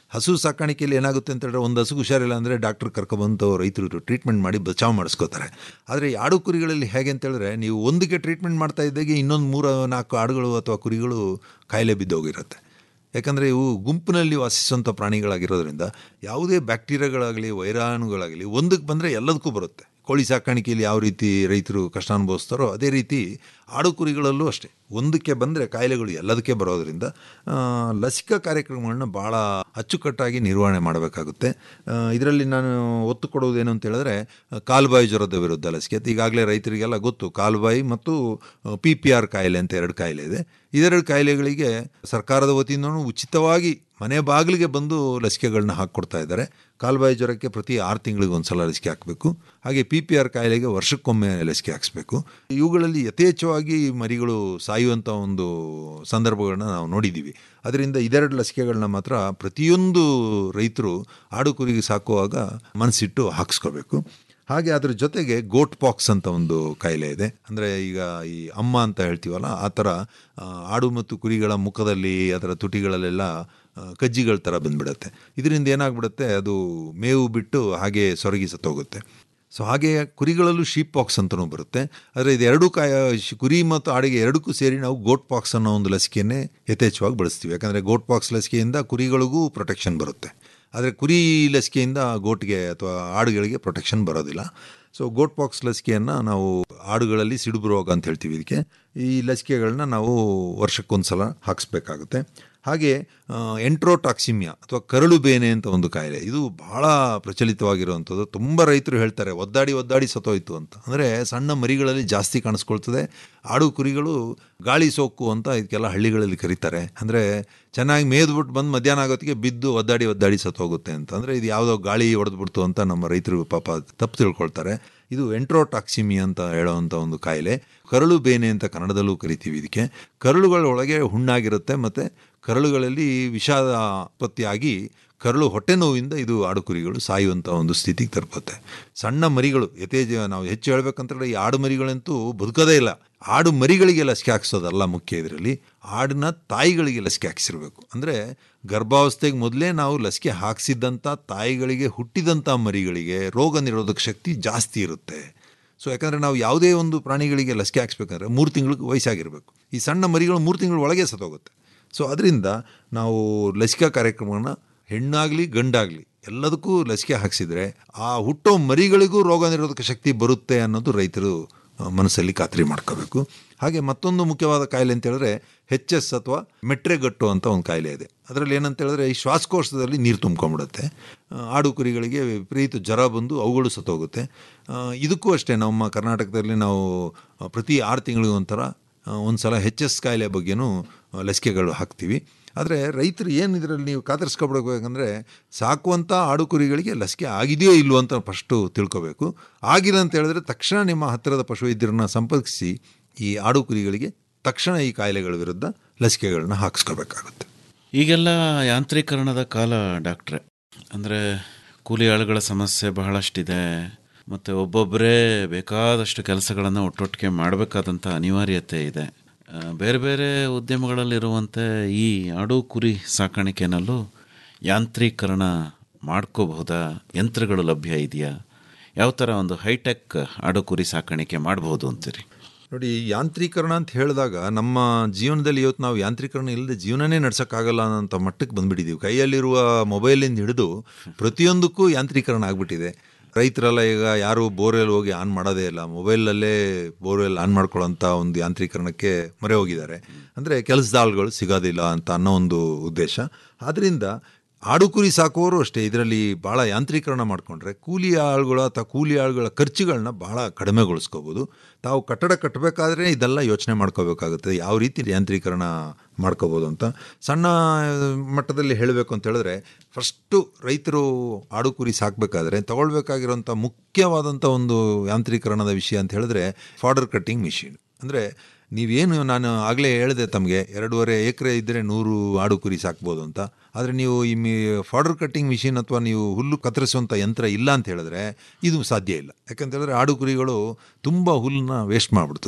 ಹಸು ಸಾಕಾಣಿಕೆಯಲ್ಲಿ ಏನಾಗುತ್ತೆ ಅಂತ ಹೇಳಿದ್ರೆ ಒಂದು ಹಸುಗೆ ಹುಷಾರಿಲ್ಲ ಅಂದರೆ ಡಾಕ್ಟ್ರ್ ಕರ್ಕೊಬಂದು ರೈತರು ಟ್ರೀಟ್ಮೆಂಟ್ ಮಾಡಿ ಬಚಾವ್ ಮಾಡಿಸ್ಕೋತಾರೆ ಆದರೆ ಈ ಆಡು ಕುರಿಗಳಲ್ಲಿ ಹೇಗೆ ಅಂತ ಹೇಳಿದ್ರೆ ನೀವು ಒಂದಕ್ಕೆ ಟ್ರೀಟ್ಮೆಂಟ್ ಮಾಡ್ತಾ ಇದ್ದಾಗೆ ಇನ್ನೊಂದು ಮೂರು ನಾಲ್ಕು ಆಡುಗಳು ಅಥವಾ ಕುರಿಗಳು ಕಾಯಿಲೆ ಬಿದ್ದೋಗಿರುತ್ತೆ ಯಾಕಂದರೆ ಇವು ಗುಂಪಿನಲ್ಲಿ ವಾಸಿಸುವಂಥ ಪ್ರಾಣಿಗಳಾಗಿರೋದ್ರಿಂದ ಯಾವುದೇ ಬ್ಯಾಕ್ಟೀರಿಯಾಗಳಾಗಲಿ ವೈರಾಣುಗಳಾಗಲಿ ಒಂದಕ್ಕೆ ಬಂದರೆ ಎಲ್ಲದಕ್ಕೂ ಬರುತ್ತೆ ಕೋಳಿ ಸಾಕಾಣಿಕೆಯಲ್ಲಿ ಯಾವ ರೀತಿ ರೈತರು ಕಷ್ಟ ಅನುಭವಿಸ್ತಾರೋ ಅದೇ ರೀತಿ ಆಡು ಕುರಿಗಳಲ್ಲೂ ಅಷ್ಟೇ ಒಂದಕ್ಕೆ ಬಂದರೆ ಕಾಯಿಲೆಗಳು ಎಲ್ಲದಕ್ಕೆ ಬರೋದರಿಂದ ಆ, ಲಸಿಕಾ ಕಾರ್ಯಕ್ರಮಗಳನ್ನ ಭಾಳ ಅಚ್ಚುಕಟ್ಟಾಗಿ ನಿರ್ವಹಣೆ ಮಾಡಬೇಕಾಗುತ್ತೆ ಇದರಲ್ಲಿ ನಾನು ಒತ್ತು ಕೊಡುವುದೇನು ಅಂತ ಹೇಳಿದ್ರೆ ಕಾಲುಬಾಯಿ ಜ್ವರದ ವಿರುದ್ಧ ಲಸಿಕೆ ಈಗಾಗಲೇ ರೈತರಿಗೆಲ್ಲ ಗೊತ್ತು ಕಾಲುಬಾಯಿ ಮತ್ತು ಪಿ ಪಿ ಆರ್ ಕಾಯಿಲೆ ಅಂತ ಎರಡು ಕಾಯಿಲೆ ಇದೆ ಇದೆರಡು ಕಾಯಿಲೆಗಳಿಗೆ ಸರ್ಕಾರದ ವತಿಯಿಂದನೂ ಉಚಿತವಾಗಿ ಮನೆ ಬಾಗಿಲಿಗೆ ಬಂದು ಲಸಿಕೆಗಳನ್ನ ಹಾಕ್ಕೊಡ್ತಾ ಇದ್ದಾರೆ ಕಾಲುಬಾಯಿ ಜ್ವರಕ್ಕೆ ಪ್ರತಿ ಆರು ತಿಂಗಳಿಗೆ ಒಂದು ಸಲ ಲಸಿಕೆ ಹಾಕಬೇಕು ಹಾಗೆ ಪಿ ಪಿ ಆರ್ ಕಾಯಿಲೆಗೆ ವರ್ಷಕ್ಕೊಮ್ಮೆ ಲಸಿಕೆ ಹಾಕಿಸ್ಬೇಕು ಇವುಗಳಲ್ಲಿ ಯಥೇಚ್ಛವಾಗಿ ಮರಿಗಳು ಸಾಯುವಂಥ ಒಂದು ಸಂದರ್ಭಗಳನ್ನ ನಾವು ನೋಡಿದ್ದೀವಿ ಅದರಿಂದ ಇದೆರಡು ಲಸಿಕೆಗಳನ್ನ ಮಾತ್ರ ಪ್ರತಿಯೊಂದು ರೈತರು ಆಡು ಕುರಿಗೆ ಸಾಕುವಾಗ ಮನಸ್ಸಿಟ್ಟು ಹಾಕಿಸ್ಕೋಬೇಕು ಹಾಗೆ ಅದ್ರ ಜೊತೆಗೆ ಗೋಟ್ ಪಾಕ್ಸ್ ಅಂತ ಒಂದು ಕಾಯಿಲೆ ಇದೆ ಅಂದರೆ ಈಗ ಈ ಅಮ್ಮ ಅಂತ ಹೇಳ್ತೀವಲ್ಲ ಆ ಥರ ಆ, ಆಡು ಮತ್ತು ಕುರಿಗಳ ಮುಖದಲ್ಲಿ ಅದರ ತುಟಿಗಳಲ್ಲೆಲ್ಲ ಆ, ಕಜ್ಜಿಗಳ ಥರ ಬಂದ್ಬಿಡುತ್ತೆ ಇದರಿಂದ ಏನಾಗ್ಬಿಡುತ್ತೆ ಅದು ಮೇವು ಬಿಟ್ಟು ಹಾಗೆ ಸೊರಗಿ ಸತ್ತೋಗುತ್ತೆ ಸೊ ಹಾಗೆ ಕುರಿಗಳಲ್ಲೂ ಶೀಪ್ ಪಾಕ್ಸ್ ಅಂತಲೂ ಬರುತ್ತೆ ಆದರೆ ಇದು ಎರಡೂ ಕಾಯ ಶ್- ಕುರಿ ಮತ್ತು ಆಡಿಗೆ ಎರಡಕ್ಕೂ ಸೇರಿ ನಾವು ಗೋಟ್ ಪಾಕ್ಸ್ ಅನ್ನೋ ಒಂದು ಲಸಿಕೆಯನ್ನೇ ಯಥೇಚ್ಛವಾಗಿ ಬಳಸ್ತೀವಿ ಯಾಕಂದರೆ ಗೋಟ್ ಪಾಕ್ಸ್ ಲಸಿಕೆಯಿಂದ ಕುರಿಗಳಿಗೂ ಪ್ರೊಟೆಕ್ಷನ್ ಬರುತ್ತೆ ಆದರೆ ಕುರಿ ಲಸಿಕೆಯಿಂದ ಗೋಟ್ಗೆ ಅಥವಾ ಆಡುಗಳಿಗೆ ಪ್ರೊಟೆಕ್ಷನ್ ಬರೋದಿಲ್ಲ ಸೊ ಗೋಟ್ ಪಾಕ್ಸ್ ಲಸಿಕೆಯನ್ನು ನಾವು ಆಡುಗಳಲ್ಲಿ ಸಿಡುಬು ರೋಗ ಅಂತ ಹೇಳ್ತೀವಿ ಇದಕ್ಕೆ ಈ ಲಸಿಕೆಗಳನ್ನ ನಾವು ವರ್ಷಕ್ಕೊಂದು ಸಲ ಹಾಕಿಸ್ಬೇಕಾಗುತ್ತೆ ಹಾಗೆ ಎಂಟ್ರೋಟಾಕ್ಸಿಮಿಯಾ ಅಥವಾ ಕರಳು ಬೇನೆ ಅಂತ ಒಂದು ಕಾಯಿಲೆ ಇದು ಬಹಳ ಪ್ರಚಲಿತವಾಗಿರುವಂಥದ್ದು ತುಂಬ ರೈತರು ಹೇಳ್ತಾರೆ ಒದ್ದಾಡಿ ಒದ್ದಾಡಿ ಸತ್ತೋಯ್ತು ಅಂತ ಅಂದರೆ ಸಣ್ಣ ಮರಿಗಳಲ್ಲಿ ಜಾಸ್ತಿ ಕಾಣಿಸ್ಕೊಳ್ತದೆ ಆಡು ಕುರಿಗಳು ಗಾಳಿ ಸೋಕು ಅಂತ ಇದಕ್ಕೆಲ್ಲ ಹಳ್ಳಿಗಳಲ್ಲಿ ಕರೀತಾರೆ ಅಂದರೆ ಚೆನ್ನಾಗಿ ಮೇದ್ಬಿಟ್ಟು ಬಂದು ಮಧ್ಯಾಹ್ನ ಆಗೋತ್ತಿಗೆ ಬಿದ್ದು ಒದ್ದಾಡಿ ಒದ್ದಾಡಿ ಸತ್ತೋಗುತ್ತೆ ಅಂತ ಅಂದರೆ ಇದು ಯಾವುದೋ ಗಾಳಿ ಹೊಡೆದ್ಬಿಡ್ತು ಅಂತ ನಮ್ಮ ರೈತರು ಪಾಪ ತಪ್ಪು ತಿಳ್ಕೊಳ್ತಾರೆ ಇದು ಎಂಟ್ರೋಟಾಕ್ಸಿಮಿ ಅಂತ ಹೇಳೋವಂಥ ಒಂದು ಕಾಯಿಲೆ ಕರಳು ಬೇನೆ ಅಂತ ಕನ್ನಡದಲ್ಲೂ ಕರಿತೀವಿ ಇದಕ್ಕೆ ಕರಳುಗಳ ಒಳಗೆ ಹುಣ್ಣಾಗಿರುತ್ತೆ ಮತ್ತು ಕರಳುಗಳಲ್ಲಿ ವಿಷಾದ ಉತ್ಪತ್ತಿಯಾಗಿ ಕರಳು ಹೊಟ್ಟೆ ನೋವಿಂದ ಇದು ಆಡು ಕುರಿಗಳು ಸಾಯುವಂಥ ಒಂದು ಸ್ಥಿತಿಗೆ ತಲುಪುತ್ತೆ ಸಣ್ಣ ಮರಿಗಳು ಯಥೇಜ ನಾವು ಹೆಚ್ಚು ಹೇಳ್ಬೇಕಂತಂದ್ರೆ ಈ ಆಡು ಮರಿಗಳಂತೂ ಬದುಕೋದೇ ಇಲ್ಲ ಆಡು ಮರಿಗಳಿಗೆ ಲಸಿಕೆ ಹಾಕ್ಸೋದಲ್ಲ ಮುಖ್ಯ ಇದರಲ್ಲಿ ಆಡಿನ ತಾಯಿಗಳಿಗೆ ಲಸಿಕೆ ಹಾಕ್ಸಿರ್ಬೇಕು ಅಂದರೆ ಗರ್ಭಾವಸ್ಥೆಗೆ ಮೊದಲೇ ನಾವು ಲಸಿಕೆ ಹಾಕ್ಸಿದ್ದಂಥ ತಾಯಿಗಳಿಗೆ ಹುಟ್ಟಿದಂಥ ಮರಿಗಳಿಗೆ ರೋಗ ನಿರೋಧಕ ಶಕ್ತಿ ಜಾಸ್ತಿ ಇರುತ್ತೆ ಸೊ ಯಾಕಂದರೆ ನಾವು ಯಾವುದೇ ಒಂದು ಪ್ರಾಣಿಗಳಿಗೆ ಲಸಿಕೆ ಹಾಕ್ಸ್ಬೇಕಂದ್ರೆ ಮೂರು ತಿಂಗಳಿಗೆ ವಯಸ್ಸಾಗಿರಬೇಕು ಈ ಸಣ್ಣ ಮರಿಗಳು ಮೂರು ತಿಂಗಳ ಒಳಗೆ ಸತ್ತೋಗುತ್ತೆ ಸೊ ಅದರಿಂದ ನಾವು ಲಸಿಕಾ ಕಾರ್ಯಕ್ರಮವನ್ನು ಹೆಣ್ಣಾಗಲಿ ಗಂಡಾಗಲಿ ಎಲ್ಲದಕ್ಕೂ ಲಸಿಕೆ ಹಾಕ್ಸಿದ್ರೆ ಆ ಹುಟ್ಟೋ ಮರಿಗಳಿಗೂ ರೋಗ ನಿರೋಧಕ ಶಕ್ತಿ ಬರುತ್ತೆ ಅನ್ನೋದು ರೈತರು ಆ, ಮನಸ್ಸಲ್ಲಿ ಖಾತ್ರಿ ಮಾಡ್ಕೋಬೇಕು ಹಾಗೆ ಮತ್ತೊಂದು ಮುಖ್ಯವಾದ ಕಾಯಿಲೆ ಅಂತ ಹೇಳಿದ್ರೆ ಹೆಚ್ ಎಸ್ ಅಥವಾ ಮೆಟ್ರೆಗಟ್ಟು ಅಂತ ಒಂದು ಕಾಯಿಲೆ ಇದೆ ಅದರಲ್ಲಿ ಏನಂತ ಹೇಳಿದ್ರೆ ಈ ಶ್ವಾಸಕೋಶದಲ್ಲಿ ನೀರು ತುಂಬ್ಕೊಂಡ್ಬಿಡುತ್ತೆ ಆ, ಆಡು ಕುರಿಗಳಿಗೆ ವಿಪರೀತ ಜ್ವರ ಬಂದು ಅವುಗಳು ಸತ್ತೋಗುತ್ತೆ ಆ, ಇದಕ್ಕೂ ಅಷ್ಟೇ ನಮ್ಮ ಕರ್ನಾಟಕದಲ್ಲಿ ನಾವು ಆ, ಪ್ರತಿ ಆರು ತಿಂಗಳಿಗೂ ಒಂಥರ ಒಂದು ಸಲ ಹೆಚ್ ಎಸ್ ಕಾಯಿಲೆ ಬಗ್ಗೆನೂ ಆ, ಲಸಿಕೆಗಳು ಹಾಕ್ತೀವಿ ಆದರೆ ರೈತರು ಏನು ಇದರಲ್ಲಿ ನೀವು ಕಾತರಿಸ್ಕೊಬಿಡ್ಬೇಕಂದ್ರೆ ಸಾಕುವಂಥ ಆಡು ಕುರಿಗಳಿಗೆ ಲಸಿಕೆ ಆಗಿದೆಯೋ ಇಲ್ವೋ ಅಂತ ಫಸ್ಟು ತಿಳ್ಕೊಬೇಕು ಆಗಿಲ್ಲ ಅಂತ ಹೇಳಿದ್ರೆ ತಕ್ಷಣ ನಿಮ್ಮ ಹತ್ತಿರದ ಪಶುವೈದ್ಯರನ್ನ ಸಂಪರ್ಕಿಸಿ ಈ ಆಡು ಕುರಿಗಳಿಗೆ ತಕ್ಷಣ ಈ ಕಾಯಿಲೆಗಳ ವಿರುದ್ಧ ಲಸಿಕೆಗಳನ್ನ ಹಾಕಿಸ್ಕೋಬೇಕಾಗುತ್ತೆ ಈಗೆಲ್ಲ ಯಾಂತ್ರೀಕರಣದ ಕಾಲ ಡಾಕ್ಟ್ರೆ ಅಂದರೆ ಕೂಲಿ ಆಳುಗಳ ಸಮಸ್ಯೆ ಬಹಳಷ್ಟಿದೆ ಮತ್ತು ಒಬ್ಬೊಬ್ಬರೇ ಬೇಕಾದಷ್ಟು ಕೆಲಸಗಳನ್ನು ಒಟ್ಟೊಟ್ಟಿಗೆ ಮಾಡಬೇಕಾದಂಥ ಅನಿವಾರ್ಯತೆ ಇದೆ ಆ, ಬೇರೆ ಬೇರೆ ಉದ್ಯಮಗಳಲ್ಲಿರುವಂತೆ ಈ ಆಡು ಕುರಿ ಸಾಕಾಣಿಕೆನಲ್ಲೂ ಯಾಂತ್ರೀಕರಣ ಮಾಡ್ಕೋಬಹುದಾ ಯಂತ್ರಗಳು ಲಭ್ಯ ಇದೆಯಾ ಯಾವ ಥರ ಒಂದು ಹೈಟೆಕ್ ಆಡು ಕುರಿ ಸಾಕಾಣಿಕೆ ಮಾಡಬಹುದು ಅಂತೀರಿ ನೋಡಿ ಯಾಂತ್ರೀಕರಣ ಅಂತ ಹೇಳಿದಾಗ ನಮ್ಮ ಜೀವನದಲ್ಲಿ ಇವತ್ತು ನಾವು ಯಾಂತ್ರೀಕರಣ ಇಲ್ಲದೆ ಜೀವನನೇ ನಡ್ಸೋಕ್ಕಾಗಲ್ಲ ಅನ್ನೋಂಥ ಮಟ್ಟಕ್ಕೆ ಬಂದ್ಬಿಟ್ಟಿದ್ದೀವಿ ಕೈಯಲ್ಲಿರುವ ಮೊಬೈಲಿಂದ ಹಿಡಿದು ಪ್ರತಿಯೊಂದಕ್ಕೂ ಯಾಂತ್ರೀಕರಣ ಆಗಿಬಿಟ್ಟಿದೆ ರೈತರೆಲ್ಲ ಈಗ ಯಾರು ಬೋರ್ವೆಲ್ ಹೋಗಿ ಆನ್ ಮಾಡೋದೇ ಇಲ್ಲ ಮೊಬೈಲಲ್ಲೇ ಬೋರ್ವೆಲ್ ಆನ್ ಮಾಡ್ಕೊಳ್ಳೋಂಥ ಒಂದು ಯಾಂತ್ರೀಕರಣಕ್ಕೆ ಮೊರೆ ಹೋಗಿದ್ದಾರೆ ಅಂದರೆ ಕೆಲಸದ ಆಳುಗಳು ಸಿಗೋದಿಲ್ಲ ಅಂತ ಅನ್ನೋ ಒಂದು ಉದ್ದೇಶ ಆದ್ದರಿಂದ ಆಡು ಕುರಿ ಸಾಕುವವರು ಅಷ್ಟೇ ಇದರಲ್ಲಿ ಭಾಳ ಯಾಂತ್ರೀಕರಣ ಮಾಡಿಕೊಂಡ್ರೆ ಕೂಲಿ ಆಳುಗಳ ಅಥವಾ ಕೂಲಿ ಆಳುಗಳ ಖರ್ಚುಗಳನ್ನ ಭಾಳ ಕಡಿಮೆಗೊಳಿಸ್ಕೋಬೋದು ತಾವು ಕಟ್ಟಡ ಕಟ್ಟಬೇಕಾದ್ರೆ ಇದೆಲ್ಲ ಯೋಚನೆ ಮಾಡ್ಕೋಬೇಕಾಗುತ್ತೆ ಯಾವ ರೀತಿ ಯಾಂತ್ರೀಕರಣ ಮಾಡ್ಕೋಬೋದು ಅಂತ ಸಣ್ಣ ಮಟ್ಟದಲ್ಲಿ ಹೇಳಬೇಕು ಅಂತ ಹೇಳಿದ್ರೆ ಫಸ್ಟು ರೈತರು ಆಡು ಕುರಿ ಸಾಕಬೇಕಾದ್ರೆ ತಗೊಳ್ಬೇಕಾಗಿರೋಂಥ ಮುಖ್ಯವಾದಂಥ ಒಂದು ಯಾಂತ್ರೀಕರಣದ ವಿಷಯ ಅಂತ ಹೇಳಿದ್ರೆ ಫಾಡರ್ ಕಟ್ಟಿಂಗ್ ಮಿಷಿನ್ ಅಂದರೆ ನೀವೇನು ನಾನು ಆಗಲೇ ಹೇಳಿದೆ ತಮಗೆ ಎರಡೂವರೆ ಎಕರೆ ಇದ್ದರೆ ನೂರು ಆಡು ಕುರಿ ಸಾಕ್ಬೋದು ಅಂತ ಆದರೆ ನೀವು ಈ ಮಿ ಫಾಡರ್ ಕಟ್ಟಿಂಗ್ ಮಿಷಿನ್ ಅಥವಾ ನೀವು ಹುಲ್ಲು ಕತ್ತರಿಸುವಂಥ ಯಂತ್ರ ಇಲ್ಲ ಅಂತ ಹೇಳಿದ್ರೆ ಇದು ಸಾಧ್ಯ ಇಲ್ಲ ಯಾಕಂತ ಹೇಳಿದ್ರೆ ಆಡು ಕುರಿಗಳು ತುಂಬ ಹುಲ್ಲನ್ನ ವೇಸ್ಟ್ ಮಾಡಿಬಿಡ್ತದೆ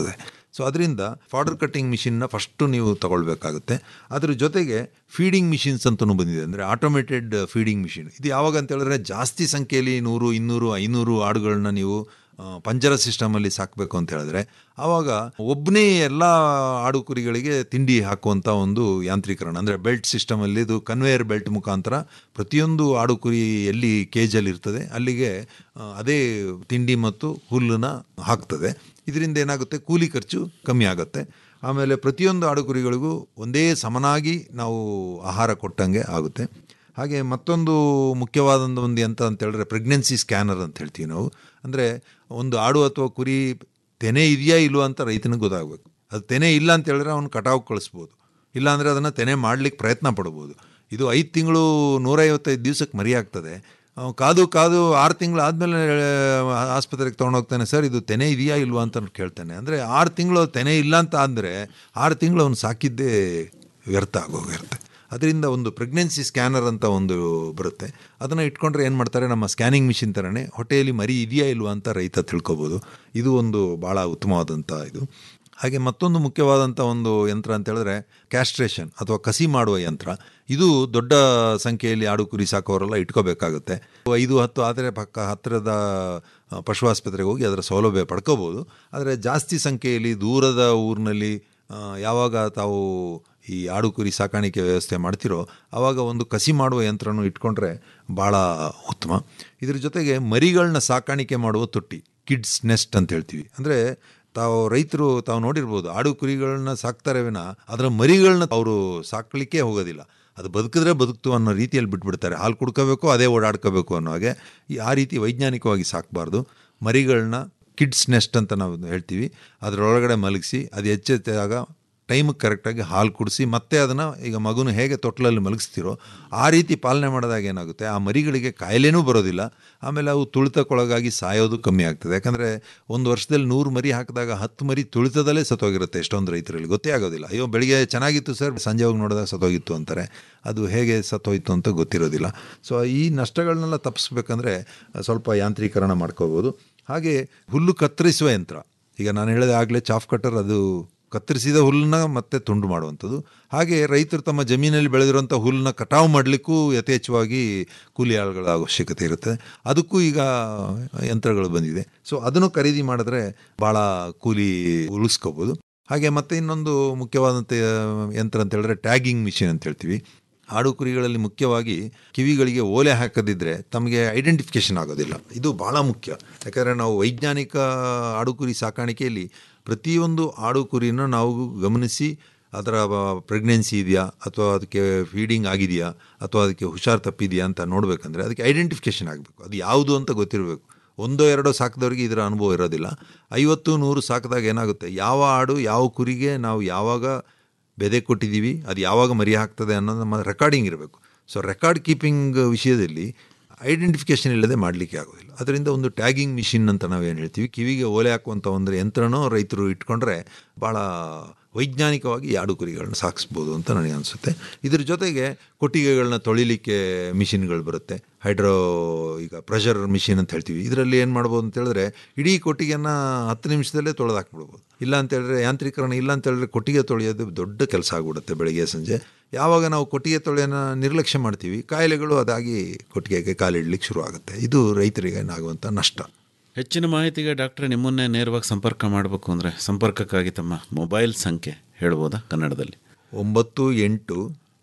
ಸೊ ಅದರಿಂದ ಫಾಡರ್ ಕಟ್ಟಿಂಗ್ ಮಿಷಿನ್ನ ಫಸ್ಟು ನೀವು ತಗೊಳ್ಬೇಕಾಗುತ್ತೆ ಅದ್ರ ಜೊತೆಗೆ ಫೀಡಿಂಗ್ ಮಿಷಿನ್ಸ್ ಅಂತಲೂ ಬಂದಿದೆ ಅಂದರೆ ಆಟೋಮೇಟೆಡ್ ಫೀಡಿಂಗ್ ಮಿಷಿನ್ ಇದು ಯಾವಾಗ ಅಂತ ಹೇಳಿದ್ರೆ ಜಾಸ್ತಿ ಸಂಖ್ಯೆಯಲ್ಲಿ ನೂರು ಇನ್ನೂರು ಐನೂರು ಆಡುಗಳನ್ನ ನೀವು ಆ, ಪಂಜರ ಸಿಸ್ಟಮಲ್ಲಿ ಸಾಕಬೇಕು ಅಂತ ಹೇಳಿದ್ರೆ ಆವಾಗ ಒಬ್ಬನೇ ಎಲ್ಲ ಆಡು ಕುರಿಗಳಿಗೆ ತಿಂಡಿ ಹಾಕುವಂಥ ಒಂದು ಯಾಂತ್ರೀಕರಣ ಅಂದರೆ ಬೆಲ್ಟ್ ಸಿಸ್ಟಮಲ್ಲಿ ಇದು ಕನ್ವೇಯರ್ ಬೆಲ್ಟ್ ಮುಖಾಂತರ ಪ್ರತಿಯೊಂದು ಆಡು ಕುರಿ ಎಲ್ಲಿ ಕೇಜಲ್ಲಿ ಇರ್ತದೆ ಅಲ್ಲಿಗೆ ಆ, ಅದೇ ತಿಂಡಿ ಮತ್ತು ಹುಲ್ಲನ್ನ ಹಾಕ್ತದೆ ಇದರಿಂದ ಏನಾಗುತ್ತೆ ಕೂಲಿ ಖರ್ಚು ಕಮ್ಮಿ ಆಗುತ್ತೆ ಆಮೇಲೆ ಪ್ರತಿಯೊಂದು ಆಡು ಕುರಿಗಳಿಗೂ ಒಂದೇ ಸಮನಾಗಿ ನಾವು ಆಹಾರ ಕೊಟ್ಟಂಗೆ ಆಗುತ್ತೆ ಹಾಗೆ ಮತ್ತೊಂದು ಮುಖ್ಯವಾದಂಥ ಒಂದು ಎಂತ ಅಂತ ಹೇಳಿದ್ರೆ ಪ್ರೆಗ್ನೆನ್ಸಿ ಸ್ಕ್ಯಾನರ್ ಅಂತ ಹೇಳ್ತೀವಿ ನಾವು ಅಂದರೆ ಒಂದು ಆಡು ಅಥವಾ ಕುರಿ ತೆನೆ ಇದೆಯಾ ಇಲ್ವಾ ಅಂತ ರೈತನಿಗೆ ಗೊತ್ತಾಗಬೇಕು ಅದು ತೆನೆ ಇಲ್ಲ ಅಂತ ಹೇಳಿದ್ರೆ ಅವ್ನು ಕಟಾವು ಕಳಿಸ್ಬೋದು ಇಲ್ಲಾಂದರೆ ಅದನ್ನು ತೆನೆ ಮಾಡಲಿಕ್ಕೆ ಪ್ರಯತ್ನ ಪಡ್ಬೋದು ಇದು ಐದು ತಿಂಗಳು ನೂರೈವತ್ತೈದು ದಿವಸಕ್ಕೆ ಮರಿ ಆಗ್ತದೆ ಅವ್ನು ಕಾದು ಕಾದು ಆರು ತಿಂಗಳು ಆದಮೇಲೆ ಆಸ್ಪತ್ರೆಗೆ ತೊಗೊಂಡೋಗ್ತಾನೆ ಸರ್ ಇದು ತೆನೆ ಇದೆಯಾ ಇಲ್ವಾ ಅಂತ ಕೇಳ್ತಾನೆ ಅಂದರೆ ಆರು ತಿಂಗಳು ತೆನೆ ಇಲ್ಲ ಅಂತ ಅಂದರೆ ಆರು ತಿಂಗಳು ಅವ್ನು ಸಾಕಿದ್ದೇ ವ್ಯರ್ಥ ಆಗೋಗಿರುತ್ತೆ ಅದರಿಂದ ಒಂದು ಪ್ರೆಗ್ನೆನ್ಸಿ ಸ್ಕ್ಯಾನರ್ ಅಂತ ಒಂದು ಬರುತ್ತೆ ಅದನ್ನು ಇಟ್ಕೊಂಡ್ರೆ ಏನು ಮಾಡ್ತಾರೆ ನಮ್ಮ ಸ್ಕ್ಯಾನಿಂಗ್ ಮಿಷಿನ್ ಥರನೇ ಹೊಟ್ಟೆಯಲ್ಲಿ ಮರಿ ಇದೆಯಾ ಇಲ್ವಾ ಅಂತ ರೈತ ತಿಳ್ಕೊಬೋದು ಇದು ಒಂದು ಭಾಳ ಉತ್ತಮವಾದಂಥ ಇದು ಹಾಗೆ ಮತ್ತೊಂದು ಮುಖ್ಯವಾದಂಥ ಒಂದು ಯಂತ್ರ ಅಂತ ಹೇಳಿದ್ರೆ ಕ್ಯಾಸ್ಟ್ರೇಷನ್ ಅಥವಾ ಕಸಿ ಮಾಡುವ ಯಂತ್ರ ಇದು ದೊಡ್ಡ ಸಂಖ್ಯೆಯಲ್ಲಿ ಆಡು ಕುರಿ ಸಾಕೋರೆಲ್ಲ ಇಟ್ಕೋಬೇಕಾಗುತ್ತೆ ಐದು ಹತ್ತು ಆದರೆ ಪಕ್ಕ ಹತ್ತಿರದ ಆ, ಪಶು ಆಸ್ಪತ್ರೆಗೆ ಹೋಗಿ ಅದರ ಸೌಲಭ್ಯ ಪಡ್ಕೋಬೋದು ಆದರೆ ಜಾಸ್ತಿ ಸಂಖ್ಯೆಯಲ್ಲಿ ದೂರದ ಊರಿನಲ್ಲಿ ಆ, ಯಾವಾಗ ತಾವು ಈ ಆಡು ಕುರಿ ಸಾಕಾಣಿಕೆ ವ್ಯವಸ್ಥೆ ಮಾಡ್ತಿರೋ ಆವಾಗ ಒಂದು ಕಸಿ ಮಾಡುವ ಯಂತ್ರನೂ ಇಟ್ಕೊಂಡ್ರೆ ಭಾಳ ಉತ್ತಮ ಇದ್ರ ಜೊತೆಗೆ ಮರಿಗಳನ್ನ ಸಾಕಾಣಿಕೆ ಮಾಡುವ ತೊಟ್ಟಿ ಕಿಡ್ಸ್ ನೆಸ್ಟ್ ಅಂತ ಹೇಳ್ತೀವಿ ಅಂದರೆ ತಾವು ರೈತರು ತಾವು ನೋಡಿರ್ಬೋದು ಆಡು ಕುರಿಗಳನ್ನ ಸಾಕ್ತಾರೆ ವಿನ ಅದರ ಮರಿಗಳನ್ನ ಅವರು ಸಾಕಲಿಕ್ಕೆ ಹೋಗೋದಿಲ್ಲ ಅದು ಬದುಕಿದ್ರೆ ಬದುಕ್ತು ಅನ್ನೋ ರೀತಿಯಲ್ಲಿ ಬಿಟ್ಬಿಡ್ತಾರೆ ಹಾಲು ಕುಡ್ಕೋಬೇಕು ಅದೇ ಓಡಾಡ್ಕೋಬೇಕು ಅನ್ನೋ ಹಾಗೆ ಈ ಆ ರೀತಿ ವೈಜ್ಞಾನಿಕವಾಗಿ ಸಾಕಬಾರ್ದು ಮರಿಗಳನ್ನ ಕಿಡ್ಸ್ ನೆಸ್ಟ್ ಅಂತ ನಾವು ಹೇಳ್ತೀವಿ ಅದರೊಳಗಡೆ ಮಲಗಿಸಿ ಅದು ಎಚ್ಚೆತ್ತಾಗ ಟೈಮಿಗೆ ಕರೆಕ್ಟಾಗಿ ಹಾಲು ಕುಡಿಸಿ ಮತ್ತೆ ಅದನ್ನು ಈಗ ಮಗುನ ಹೇಗೆ ತೊಟ್ಲಲ್ಲಿ ಮಲಗಿಸ್ತಿರೋ ಆ ರೀತಿ ಪಾಲನೆ ಮಾಡಿದಾಗ ಏನಾಗುತ್ತೆ ಆ ಮರಿಗಳಿಗೆ ಕಾಯಿಲೆನೂ ಬರೋದಿಲ್ಲ ಆಮೇಲೆ ಅವು ತುಳಿತಕ್ಕೊಳಗಾಗಿ ಸಾಯೋದು ಕಮ್ಮಿ ಆಗ್ತದೆ ಯಾಕಂದರೆ ಒಂದು ವರ್ಷದಲ್ಲಿ ನೂರು ಮರಿ ಹಾಕಿದಾಗ ಹತ್ತು ಮರಿ ತುಳಿತದಲ್ಲೇ ಸತ್ತೋಗಿರುತ್ತೆ ಎಷ್ಟೊಂದು ರೈತರಲ್ಲಿ ಗೊತ್ತೇ ಆಗೋದಿಲ್ಲ ಅಯ್ಯೋ ಬೆಳಿಗ್ಗೆ ಚೆನ್ನಾಗಿತ್ತು ಸರ್ ಸಂಜೆ ಹೋಗಿ ನೋಡಿದಾಗ ಸತ್ತೋಗಿತ್ತು ಅಂತಾರೆ ಅದು ಹೇಗೆ ಸತ್ತೋಯ್ತು ಅಂತ ಗೊತ್ತಿರೋದಿಲ್ಲ ಸೊ ಈ ನಷ್ಟಗಳನ್ನೆಲ್ಲ ತಪ್ಪಿಸ್ಬೇಕಂದ್ರೆ ಸ್ವಲ್ಪ ಯಾಂತ್ರೀಕರಣ ಮಾಡ್ಕೋಬೋದು ಹಾಗೆ ಹುಲ್ಲು ಕತ್ತರಿಸುವ ಯಂತ್ರ ಈಗ ನಾನು ಹೇಳಿದೆ ಆಗಲೇ ಚಾಫ್ ಕಟ್ಟರ್ ಅದು ಕತ್ತರಿಸಿದ ಹುಲ್ಲನ್ನ ಮತ್ತೆ ತುಂಡು ಮಾಡುವಂಥದ್ದು ಹಾಗೆ ರೈತರು ತಮ್ಮ ಜಮೀನಲ್ಲಿ ಬೆಳೆದಿರುವಂಥ ಹುಲ್ಲನ್ನ ಕಟಾವು ಮಾಡಲಿಕ್ಕೂ ಯಥೇಚ್ಛವಾಗಿ ಕೂಲಿ ಆಳುಗಳ ಅವಶ್ಯಕತೆ ಇರುತ್ತೆ ಅದಕ್ಕೂ ಈಗ ಯಂತ್ರಗಳು ಬಂದಿದೆ ಸೊ ಅದನ್ನು ಖರೀದಿ ಮಾಡಿದ್ರೆ ಭಾಳ ಕೂಲಿ ಉಳಿಸ್ಕೋಬೋದು ಹಾಗೆ ಮತ್ತೆ ಇನ್ನೊಂದು ಮುಖ್ಯವಾದಂಥ ಯಂತ್ರ ಅಂತ ಹೇಳಿದ್ರೆ ಟ್ಯಾಗಿಂಗ್ ಮಿಷಿನ್ ಅಂತ ಹೇಳ್ತೀವಿ ಆಡು ಕುರಿಗಳಲ್ಲಿ ಮುಖ್ಯವಾಗಿ ಕಿವಿಗಳಿಗೆ ಓಲೆ ಹಾಕದಿದ್ದರೆ ತಮಗೆ ಐಡೆಂಟಿಫಿಕೇಷನ್ ಆಗೋದಿಲ್ಲ ಇದು ಭಾಳ ಮುಖ್ಯ ಯಾಕಂದರೆ ನಾವು ವೈಜ್ಞಾನಿಕ ಆಡು ಕುರಿ ಸಾಕಾಣಿಕೆಯಲ್ಲಿ ಪ್ರತಿಯೊಂದು ಆಡು ಕುರಿನ ನಾವು ಗಮನಿಸಿ ಅದರ ಪ್ರೆಗ್ನೆನ್ಸಿ ಇದೆಯಾ ಅಥವಾ ಅದಕ್ಕೆ ಫೀಡಿಂಗ್ ಆಗಿದೆಯಾ ಅಥವಾ ಅದಕ್ಕೆ ಹುಷಾರು ತಪ್ಪಿದೆಯಾ ಅಂತ ನೋಡಬೇಕಂದ್ರೆ ಅದಕ್ಕೆ ಐಡೆಂಟಿಫಿಕೇಷನ್ ಆಗಬೇಕು ಅದು ಯಾವುದು ಅಂತ ಗೊತ್ತಿರಬೇಕು ಒಂದೋ ಎರಡೋ ಸಾಕಿದವ್ರಿಗೆ ಇದರ ಅನುಭವ ಇರೋದಿಲ್ಲ ಐವತ್ತು ನೂರು ಸಾಕಿದಾಗ ಏನಾಗುತ್ತೆ ಯಾವ ಆಡು ಯಾವ ಕುರಿಗೆ ನಾವು ಯಾವಾಗ ಬೆದೆ ಕೊಟ್ಟಿದ್ದೀವಿ ಅದು ಯಾವಾಗ ಮರಿ ಹಾಕ್ತದೆ ಅನ್ನೋದು ನಮ್ಮ ರೆಕಾರ್ಡಿಂಗ್ ಇರಬೇಕು ಸೊ ರೆಕಾರ್ಡ್ ಕೀಪಿಂಗ್ ವಿಷಯದಲ್ಲಿ ಐಡೆಂಟಿಫಿಕೇಷನ್ ಇಲ್ಲದೆ ಮಾಡಲಿಕ್ಕೆ ಆಗೋದಿಲ್ಲ ಅದರಿಂದ ಒಂದು ಟ್ಯಾಗಿಂಗ್ ಮಿಷಿನ್ ಅಂತ ನಾವೇನು ಹೇಳ್ತೀವಿ ಕಿವಿಗೆ ಓಲೆ ಹಾಕುವಂಥ ಒಂದು ಯಂತ್ರನೂ ರೈತರು ಇಟ್ಕೊಂಡ್ರೆ ಭಾಳ ವೈಜ್ಞಾನಿಕವಾಗಿ ಈ ಆಡು ಕುರಿಗಳನ್ನ ಸಾಕಿಸ್ಬೋದು ಅಂತ ನನಗೆ ಅನಿಸುತ್ತೆ ಇದ್ರ ಜೊತೆಗೆ ಕೊಟ್ಟಿಗೆಗಳನ್ನ ತೊಳಿಲಿಕ್ಕೆ ಮಿಷಿನ್ಗಳು ಬರುತ್ತೆ ಹೈಡ್ರೋ ಈಗ ಪ್ರೆಷರ್ ಮಿಷಿನ್ ಅಂತ ಹೇಳ್ತೀವಿ ಇದರಲ್ಲಿ ಏನು ಮಾಡ್ಬೋದು ಅಂತ ಹೇಳಿದ್ರೆ ಇಡೀ ಕೊಟ್ಟಿಗೆಯನ್ನು ಹತ್ತು ನಿಮಿಷದಲ್ಲೇ ತೊಳೆದು ಹಾಕ್ಬಿಡ್ಬೋದು ಇಲ್ಲ ಅಂತ ಹೇಳಿದ್ರೆ ಯಾಂತ್ರೀಕರಣ ಇಲ್ಲ ಅಂತ ಹೇಳಿದ್ರೆ ಕೊಟ್ಟಿಗೆ ತೊಳೆಯೋದು ದೊಡ್ಡ ಕೆಲಸ ಆಗಿಬಿಡುತ್ತೆ ಬೆಳಗ್ಗೆ ಸಂಜೆ ಯಾವಾಗ ನಾವು ಕೊಟ್ಟಿಗೆ ತೊಳೆಯನ್ನು ನಿರ್ಲಕ್ಷ್ಯ ಮಾಡ್ತೀವಿ ಕಾಯಿಲೆಗಳು ಅದಾಗಿ ಕೊಟ್ಟಿಗೆಗೆ ಕಾಲಿಡ್ಲಿಕ್ಕೆ ಶುರು ಆಗುತ್ತೆ ಇದು ರೈತರಿಗೆ ಆಗುವಂಥ ನಷ್ಟ ಹೆಚ್ಚಿನ ಮಾಹಿತಿಗೆ ಡಾಕ್ಟ್ರೆ ನಿಮ್ಮನ್ನೇ ನೇರವಾಗಿ ಸಂಪರ್ಕ ಮಾಡಬೇಕು ಅಂದರೆ ಸಂಪರ್ಕಕ್ಕಾಗಿ ತಮ್ಮ ಮೊಬೈಲ್ ಸಂಖ್ಯೆ ಹೇಳ್ಬೋದಾ ಕನ್ನಡದಲ್ಲಿ ಒಂಬತ್ತು ಎಂಟು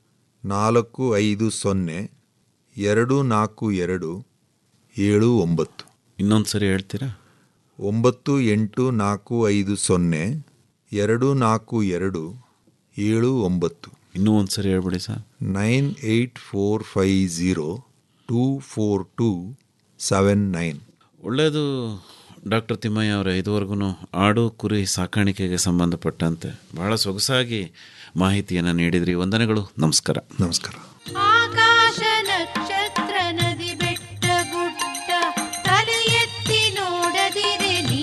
ನಾಲ್ಕು ಐದು ಸೊನ್ನೆ ಎರಡು ನಾಲ್ಕು ಎರಡು ಏಳು ಒಂಬತ್ತು ಇನ್ನೊಂದು ಸರಿ ಹೇಳ್ತೀರಾ ಒಂಬತ್ತು ಎಂಟು ನಾಲ್ಕು ಐದು ಸೊನ್ನೆ ಎರಡು ನಾಲ್ಕು ಎರಡು ಏಳು ಒಂಬತ್ತು ಇನ್ನೂ ಒಂದು ಸರಿ ಹೇಳ್ಬಿಡಿ sir nine eight four five zero two four two seven nine ಒಳ್ಳೆಯದು ಡಾಕ್ಟರ್ ತಿಮ್ಮಯ್ಯ ಅವರ ಇದುವರೆಗೂ ಆಡು ಕುರಿ ಸಾಕಾಣಿಕೆಗೆ ಸಂಬಂಧಪಟ್ಟಂತೆ ಬಹಳ ಸೊಗಸಾಗಿ ಮಾಹಿತಿಯನ್ನು ನೀಡಿದ್ರಿ ವಂದನೆಗಳು ನಮಸ್ಕಾರ ನಮಸ್ಕಾರ ಆಕಾಶ ನಕ್ಷತ್ರ ನದಿ ಬೆಟ್ಟ ಗುಡ್ಡ ತಲೆ ಎತ್ತಿ ನೋಡದಿರೆ ನೀ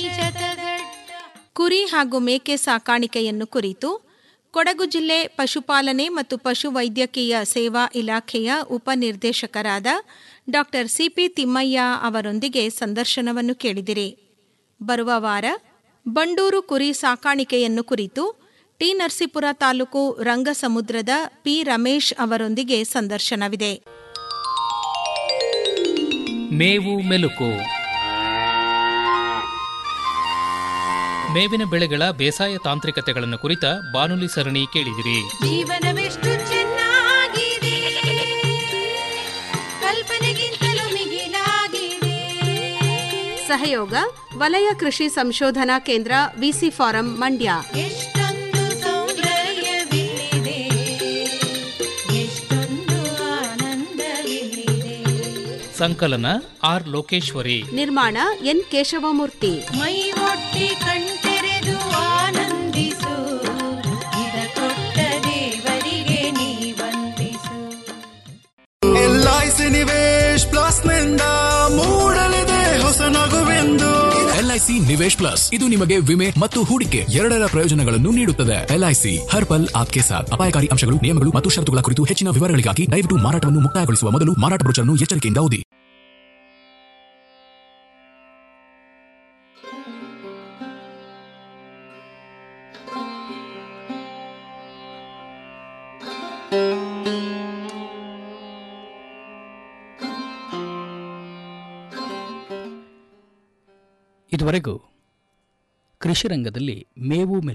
ಶತದಡ್ಡ ಕುರಿ ಹಾಗೂ ಮೇಕೆ ಸಾಕಾಣಿಕೆಯನ್ನು ಕುರಿತು ಕೊಡಗು ಜಿಲ್ಲೆ ಪಶುಪಾಲನೆ ಮತ್ತು ಪಶು ವೈದ್ಯಕೀಯ ಸೇವಾ ಇಲಾಖೆಯ ಉಪನಿರ್ದೇಶಕರಾದ ಡಾಕ್ಟರ್ ಸಿಪಿ ತಿಮ್ಮಯ್ಯ ಅವರೊಂದಿಗೆ ಸಂದರ್ಶನವನ್ನು ಕೇಳಿದಿರಿ ಬರುವ ವಾರ ಬಂಡೂರು ಕುರಿ ಸಾಕಾಣಿಕೆಯನ್ನು ಕುರಿತು ಟಿ ನರಸೀಪುರ ತಾಲೂಕು ರಂಗಸಮುದ್ರದ ಪಿ ರಮೇಶ್ ಅವರೊಂದಿಗೆ ಸಂದರ್ಶನವಿದೆ ಮೇವು ಮೆಲುಕು ಮೇವಿನ ಬೆಳೆಗಳ ಬೇಸಾಯ ತಾಂತ್ರಿಕತೆಗಳನ್ನು ಕುರಿತ ಬಾನುಲಿ ಸರಣಿ ಕೇಳಿದಿರಿ ಜೀವನವೆಷ್ಟು ಚೆನ್ನಾಗಿದೆ ಕಲ್ಪನೆಗಿಂತಲೂ ಮಿಗಿಲಾಗಿದೆ ಸಹಯೋಗ ವಲಯ ಕೃಷಿ ಸಂಶೋಧನಾ ಕೇಂದ್ರ ವಿಸಿ ಫಾರಂ ಮಂಡ್ಯ ಎಷ್ಟೊಂದು ಸೌಂದರ್ಯವಿಲ್ಲಿದೆ ಎಷ್ಟೊಂದು ಆನಂದವಿಲ್ಲಿದೆ ಸಂಕಲನ ಆರ್ ಲೋಕೇಶ್ವರಿ ನಿರ್ಮಾಣ ಎನ್ ಕೇಶವಮೂರ್ತಿ ಮೈ ಒಟ್ಟಿ ಕಣ್ತೆರೆದು ಆನಂದಿಸು ಇದ ಕೊಟ್ಟ ದೇವರಿಗೆ ನೀ ವಂದಿಸು ಎಲ್ಐಸಿ ನಿವೇಶ್ ಪ್ಲಸ್ ನಿಂದ ಮೂಡಲಿದೆ ಹೊಸ ನಗುವೆಂದು ಎಲ್ಐಸಿ ನಿವೇಶ್ ಪ್ಲಸ್ ಇದು ನಿಮಗೆ ವಿಮೆ ಮತ್ತು ಹೂಡಿಕೆ ಎರಡರ ಪ್ರಯೋಜನಗಳನ್ನು ನೀಡುತ್ತದೆ ಎಲ್ಐಸಿ ಹರ್ ಪಲ್ ಆಪ್ಕೆ ಸಾಥ್ ಅಪಾಯಕಾರಿ ಅಂಶಗಳು ನಿಯಮಗಳು ಮತ್ತು ಷರತ್ತುಗಳ ಕುರಿತು ಹೆಚ್ಚಿನ ವಿವರಗಳಿಗಾಗಿ ದಯವಿಟ್ಟು ಮಾರಾಟವನ್ನು ಮುಕ್ತಾಯಗೊಳಿಸುವ ಮೊದಲು ಮಾರಾಟ ಬ್ರೋಚರ್ನ್ನು ಎಚ್ಚರಿಕೆಯಿಂದ ಓದಿ ಇದುವರೆಗೂ ಕೃಷಿ ರಂಗದಲ್ಲಿ ಮೇವು